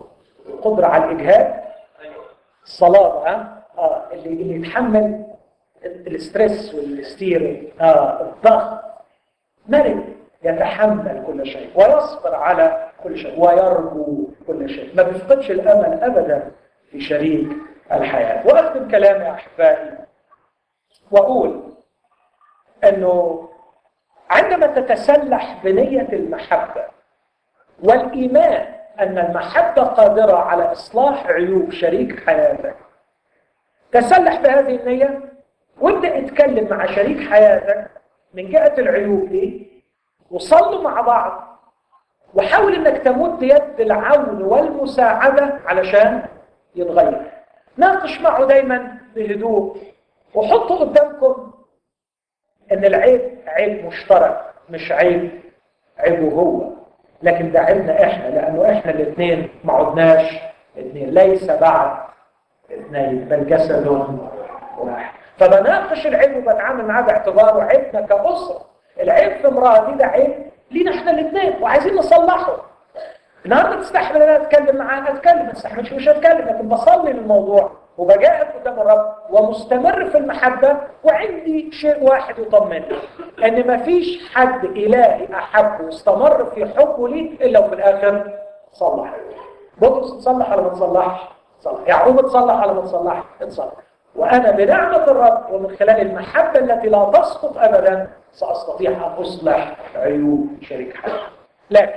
القدرة على الإجهاد الصلابة ها اه اللي اللي يتحمل الاسترس والستير اه الضغط مرن يتحمل كل شيء ويصبر على كل شيء ويرجو كل شيء ما بيفقدش الامل ابدا في شريك الحياه واختم كلامي احبائي واقول انه عندما تتسلح بنيه المحبه والايمان ان المحبه قادره على اصلاح عيوب شريك حياتك تسلح بهذه النيه وابدا اتكلم مع شريك حياتك من جهه العيوب دي وصلوا مع بعض وحاول انك تمد يد العون والمساعده علشان يتغير ناقش معه دايما بهدوء وحطوا قدامكم ان العيب عيب مشترك مش عيب عيبه هو لكن ده عيبنا احنا لانه احنا الاثنين ما عدناش اثنين ليس بعد اثنين بل جسد واحد فبناقش العيب وبتعامل معاه باعتباره عيبنا كاسره العيب في امراه دي ده عيب لينا احنا الاثنين وعايزين نصلحه النهارده تستحمل ان انا اتكلم معاه اتكلم ما تستحملش مش هتكلم لكن بصلي للموضوع وبجاهد قدام الرب ومستمر في المحبه وعندي شيء واحد يطمني ان مفيش حد الهي احبه واستمر في حبه ليه الا وفي الاخر صلح بطرس تصلح ولا ما تصلحش؟ صلح يعقوب تصلح ولا ما تصلحش؟ اتصلح وانا بنعمه الرب ومن خلال المحبه التي لا تسقط ابدا ساستطيع ان اصلح عيوب شريك حياتي لكن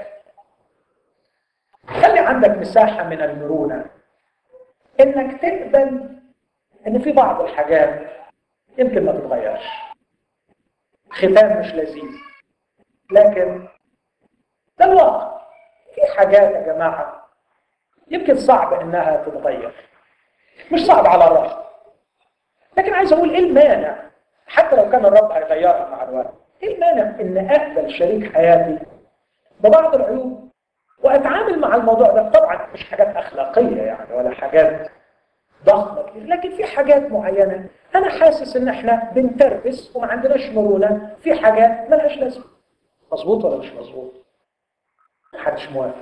خلي عندك مساحه من المرونه انك تقبل ان في بعض الحاجات يمكن ما تتغيرش ختام مش لذيذ لكن ده الواقع في حاجات يا جماعه يمكن صعب انها تتغير مش صعب على الرب لكن عايز اقول ايه المانع حتى لو كان الرب هيغيرها مع الوقت ايه المانع ان اقبل شريك حياتي ببعض العيوب واتعامل مع الموضوع ده طبعا مش حاجات اخلاقيه يعني ولا حاجات ضخمه كتير لكن في حاجات معينه انا حاسس ان احنا بنتربس وما عندناش مرونه في حاجات ملهاش لازمه مظبوط ولا مش مظبوط؟ محدش موافق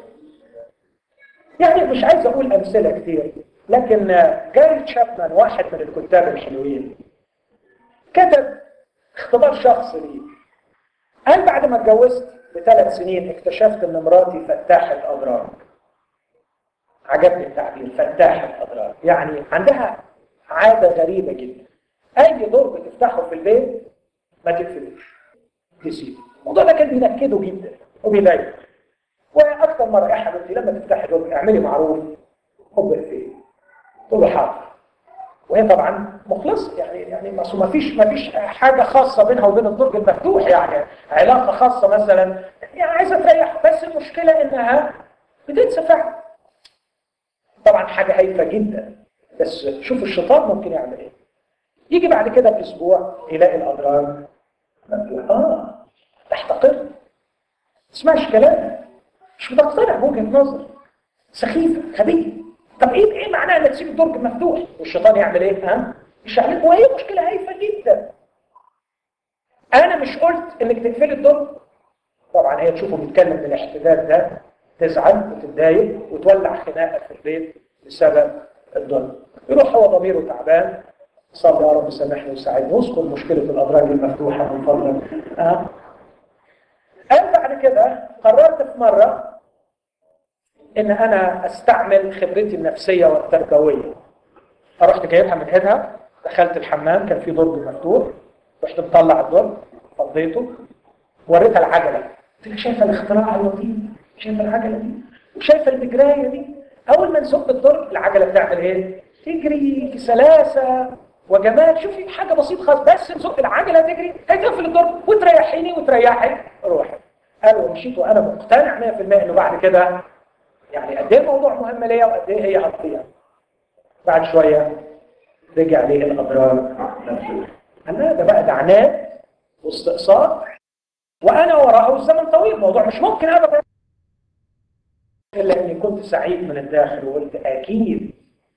يعني مش عايز اقول امثله كتير لكن جاري تشابمان واحد من الكتاب الحلوين كتب اختبار شخصي لي قال بعد ما اتجوزت بثلاث سنين اكتشفت ان مراتي فتاحة اضرار عجبني التعبير فتاحة اضرار يعني عندها عادة غريبة جدا اي دور بتفتحه في البيت ما تقفلوش تسيبه الموضوع ده كان بينكده جدا وبيضايقه واكثر مرة يا حبيبتي لما تفتحي دور اعملي معروف حب فيه تقول له حاضر وهي طبعا مخلصة يعني يعني ما فيش ما فيش حاجة خاصة بينها وبين الدرج المفتوح يعني علاقة خاصة مثلا يعني عايزة تريح بس المشكلة انها بتنسى فعلا طبعا حاجة هايفة جدا بس شوف الشيطان ممكن يعمل ايه يجي بعد كده باسبوع يلاقي الاضرار مفتوح اه تحتقر تسمعش كلام مش بتقتنع بوجهة نظر سخيفة غبية طب ايه ايه معناها انك تسيب الدرج مفتوح والشيطان يعمل ايه ها مش عليك وهي مشكله هايفه جدا انا مش قلت انك تقفلي الدرج طبعا هي تشوفه بيتكلم بالاحتداد ده تزعل وتتضايق وتولع خناقه في البيت بسبب الدرج يروح هو ضميره تعبان صلي يا رب سامحني وساعدني واذكر مشكله الادراج المفتوحه من فضلك ها قال بعد كده قررت في مره ان انا استعمل خبرتي النفسية والتربوية فرحت جايبها من ايدها دخلت الحمام كان في درج مفتوح رحت مطلع الدرج فضيته وريتها العجلة قلت لها شايفة الاختراع اللطيف شايفة العجلة دي وشايفة المجراية دي اول ما نزق الدرج العجلة بتعمل ايه تجري بسلاسة وجمال شوفي حاجة بسيطة خالص بس نزق العجلة تجري هتقفل الدرج وتريحيني وتريحي روحي قال ومشيت وانا مقتنع 100% انه بعد كده يعني قد ايه الموضوع مهم ليا وقد ايه هي هتضيع بعد شويه رجع ليه الاضرار مفتوح قال لا ده بقى ده عناد واستقصاء وانا وراءه الزمن طويل الموضوع مش ممكن ابدا الا اني كنت سعيد من الداخل وقلت اكيد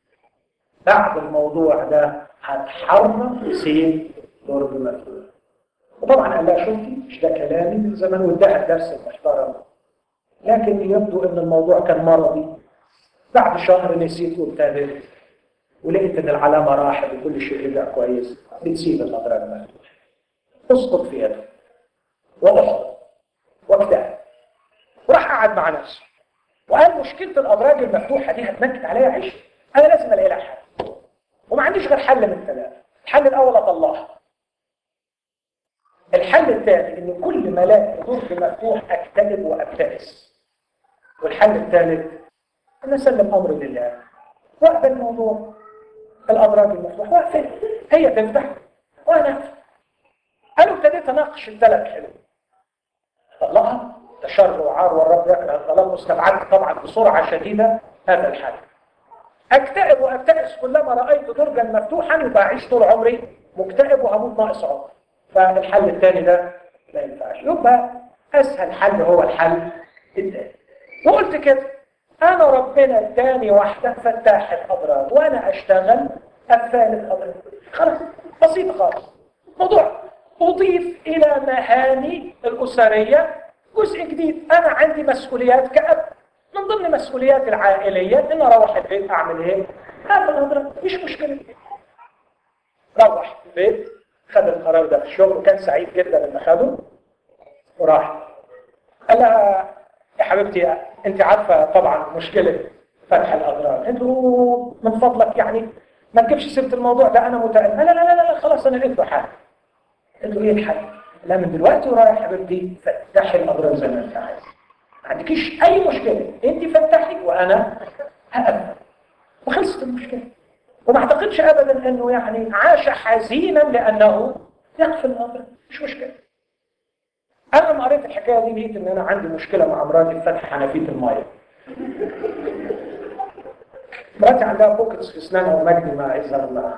بعد الموضوع ده هتحرم يصير درج مفتوح وطبعا قال لها شوفي مش ده كلامي من زمان واداها الدرس المحترم لكن يبدو ان الموضوع كان مرضي بعد شهر نسيت وابتدت ولقيت ان العلامه راحت وكل شيء رجع كويس بتسيب الادراج مفتوحه اسقط في يده واحبط واكتئب وراح قعد مع نفسه وقال مشكله الادراج المفتوحه دي هتنكد عليا عيش انا لازم الاقي لها حل وما عنديش غير حل من ثلاثه الحل الاول اطلعها الحل الثاني ان كل ما الاقي درج مفتوح اكتئب وابتئس والحل الثالث ان اسلم امري لله واقبل موضوع الادراج المفتوح واقفل هي تفتح وانا اقفل انا ابتديت اناقش الثلاث حلول طلعها ده شر وعار والرب يكره الظلام واستبعدت طبعا بسرعه شديده هذا الحل اكتئب وابتئس كلما رايت درجا مفتوحا يبقى اعيش طول عمري مكتئب وهموت ناقص عمر فالحل الثاني ده ما ينفعش يبقى اسهل حل هو الحل الثاني وقلت كده انا ربنا اداني واحده فتاح الادراج وانا اشتغل قفال الادراج خلاص بسيط خالص موضوع اضيف الى مهامي الاسريه جزء جديد انا عندي مسؤوليات كاب من ضمن مسؤولياتي العائليه ان اروح البيت اعمل ايه؟ اعمل الادراج مش مشكله روح البيت خد القرار ده في الشغل وكان سعيد جدا لما خده وراح قال لها يا حبيبتي انت عارفه طبعا مشكله فتح الادراج انتوا من فضلك يعني ما تجيبش سيره الموضوع ده انا متألم لا لا لا لا خلاص انا لقيت له حل انتوا ايه الحل؟ لا من دلوقتي ورايح يا حبيبتي فتحي الادراج زي ما انت عايز ما عندكيش اي مشكله انت فتحي وانا هقفل وخلصت المشكله وما اعتقدش ابدا انه يعني عاش حزينا لانه يقفل الامر مش مشكله انا لما قريت الحكايه دي لقيت ان انا عندي مشكله مع مراتي في فتح حنفيه الميه مراتي عندها بوكتس في اسنانها ومجدي ما يظهر الله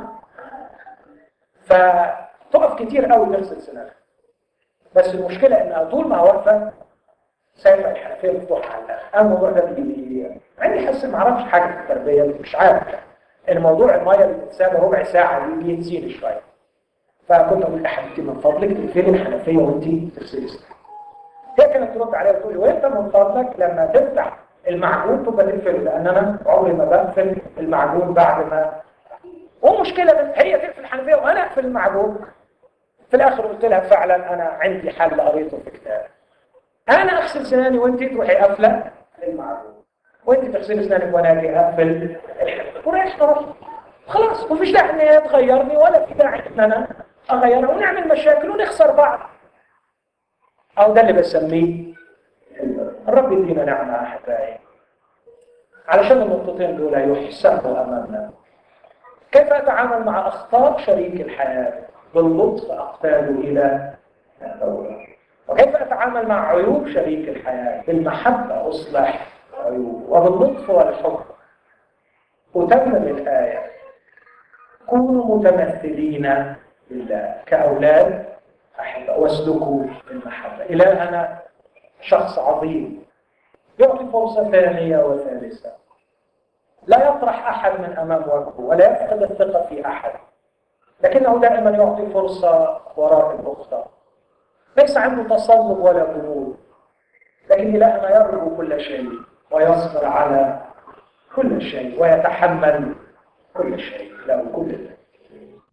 فتقف كتير قوي تغسل سنانها بس المشكله انها طول ما واقفه سايبه الحنفيه مفتوحه على الاخر انا الموضوع ده بيجي عندي حس ما اعرفش حاجه في التربيه مش عارف الموضوع الميه اللي بتتساب ربع ساعه دي بيتزيد شويه فكنت اقول يا حبيبتي من فضلك تقفلي الحنفيه وانت تغسلي سنانك هي كانت ترد عليا وتقول لي وانت من فضلك لما تفتح المعجون تبقى تقفله لان انا عمري ما بقفل المعجون بعد ما ومشكله بس هي تقفل الحنفيه وانا اقفل المعجون في الاخر قلت لها فعلا انا عندي حل قريته في كتاب انا اغسل سناني وانت تروحي قافله المعجون وانت تغسلي سنانك وانا اجي اقفل وريحت روحي خلاص مفيش داعي ان هي تغيرني ولا في داعي ان انا اغيرها ونعمل مشاكل ونخسر بعض او ده اللي بسميه الرب يدينا نعمه احبائي علشان النقطتين دول يحسبوا امامنا كيف اتعامل مع اخطاء شريك الحياه باللطف اقتاده الى الدوله وكيف اتعامل مع عيوب شريك الحياه بالمحبه اصلح عيوب وباللطف والحب أتمم الآية كونوا متمثلين لله كأولاد أحبة واسلكوا بالمحبة إلهنا شخص عظيم يعطي فرصة ثانية وثالثة لا يطرح أحد من أمام وجهه ولا يفقد الثقة في أحد لكنه دائما يعطي فرصة وراء الأخرى ليس عنده تصلب ولا جنود لكن إلهنا يرجو كل شيء ويصبر على كل شيء ويتحمل كل شيء له كل ذلك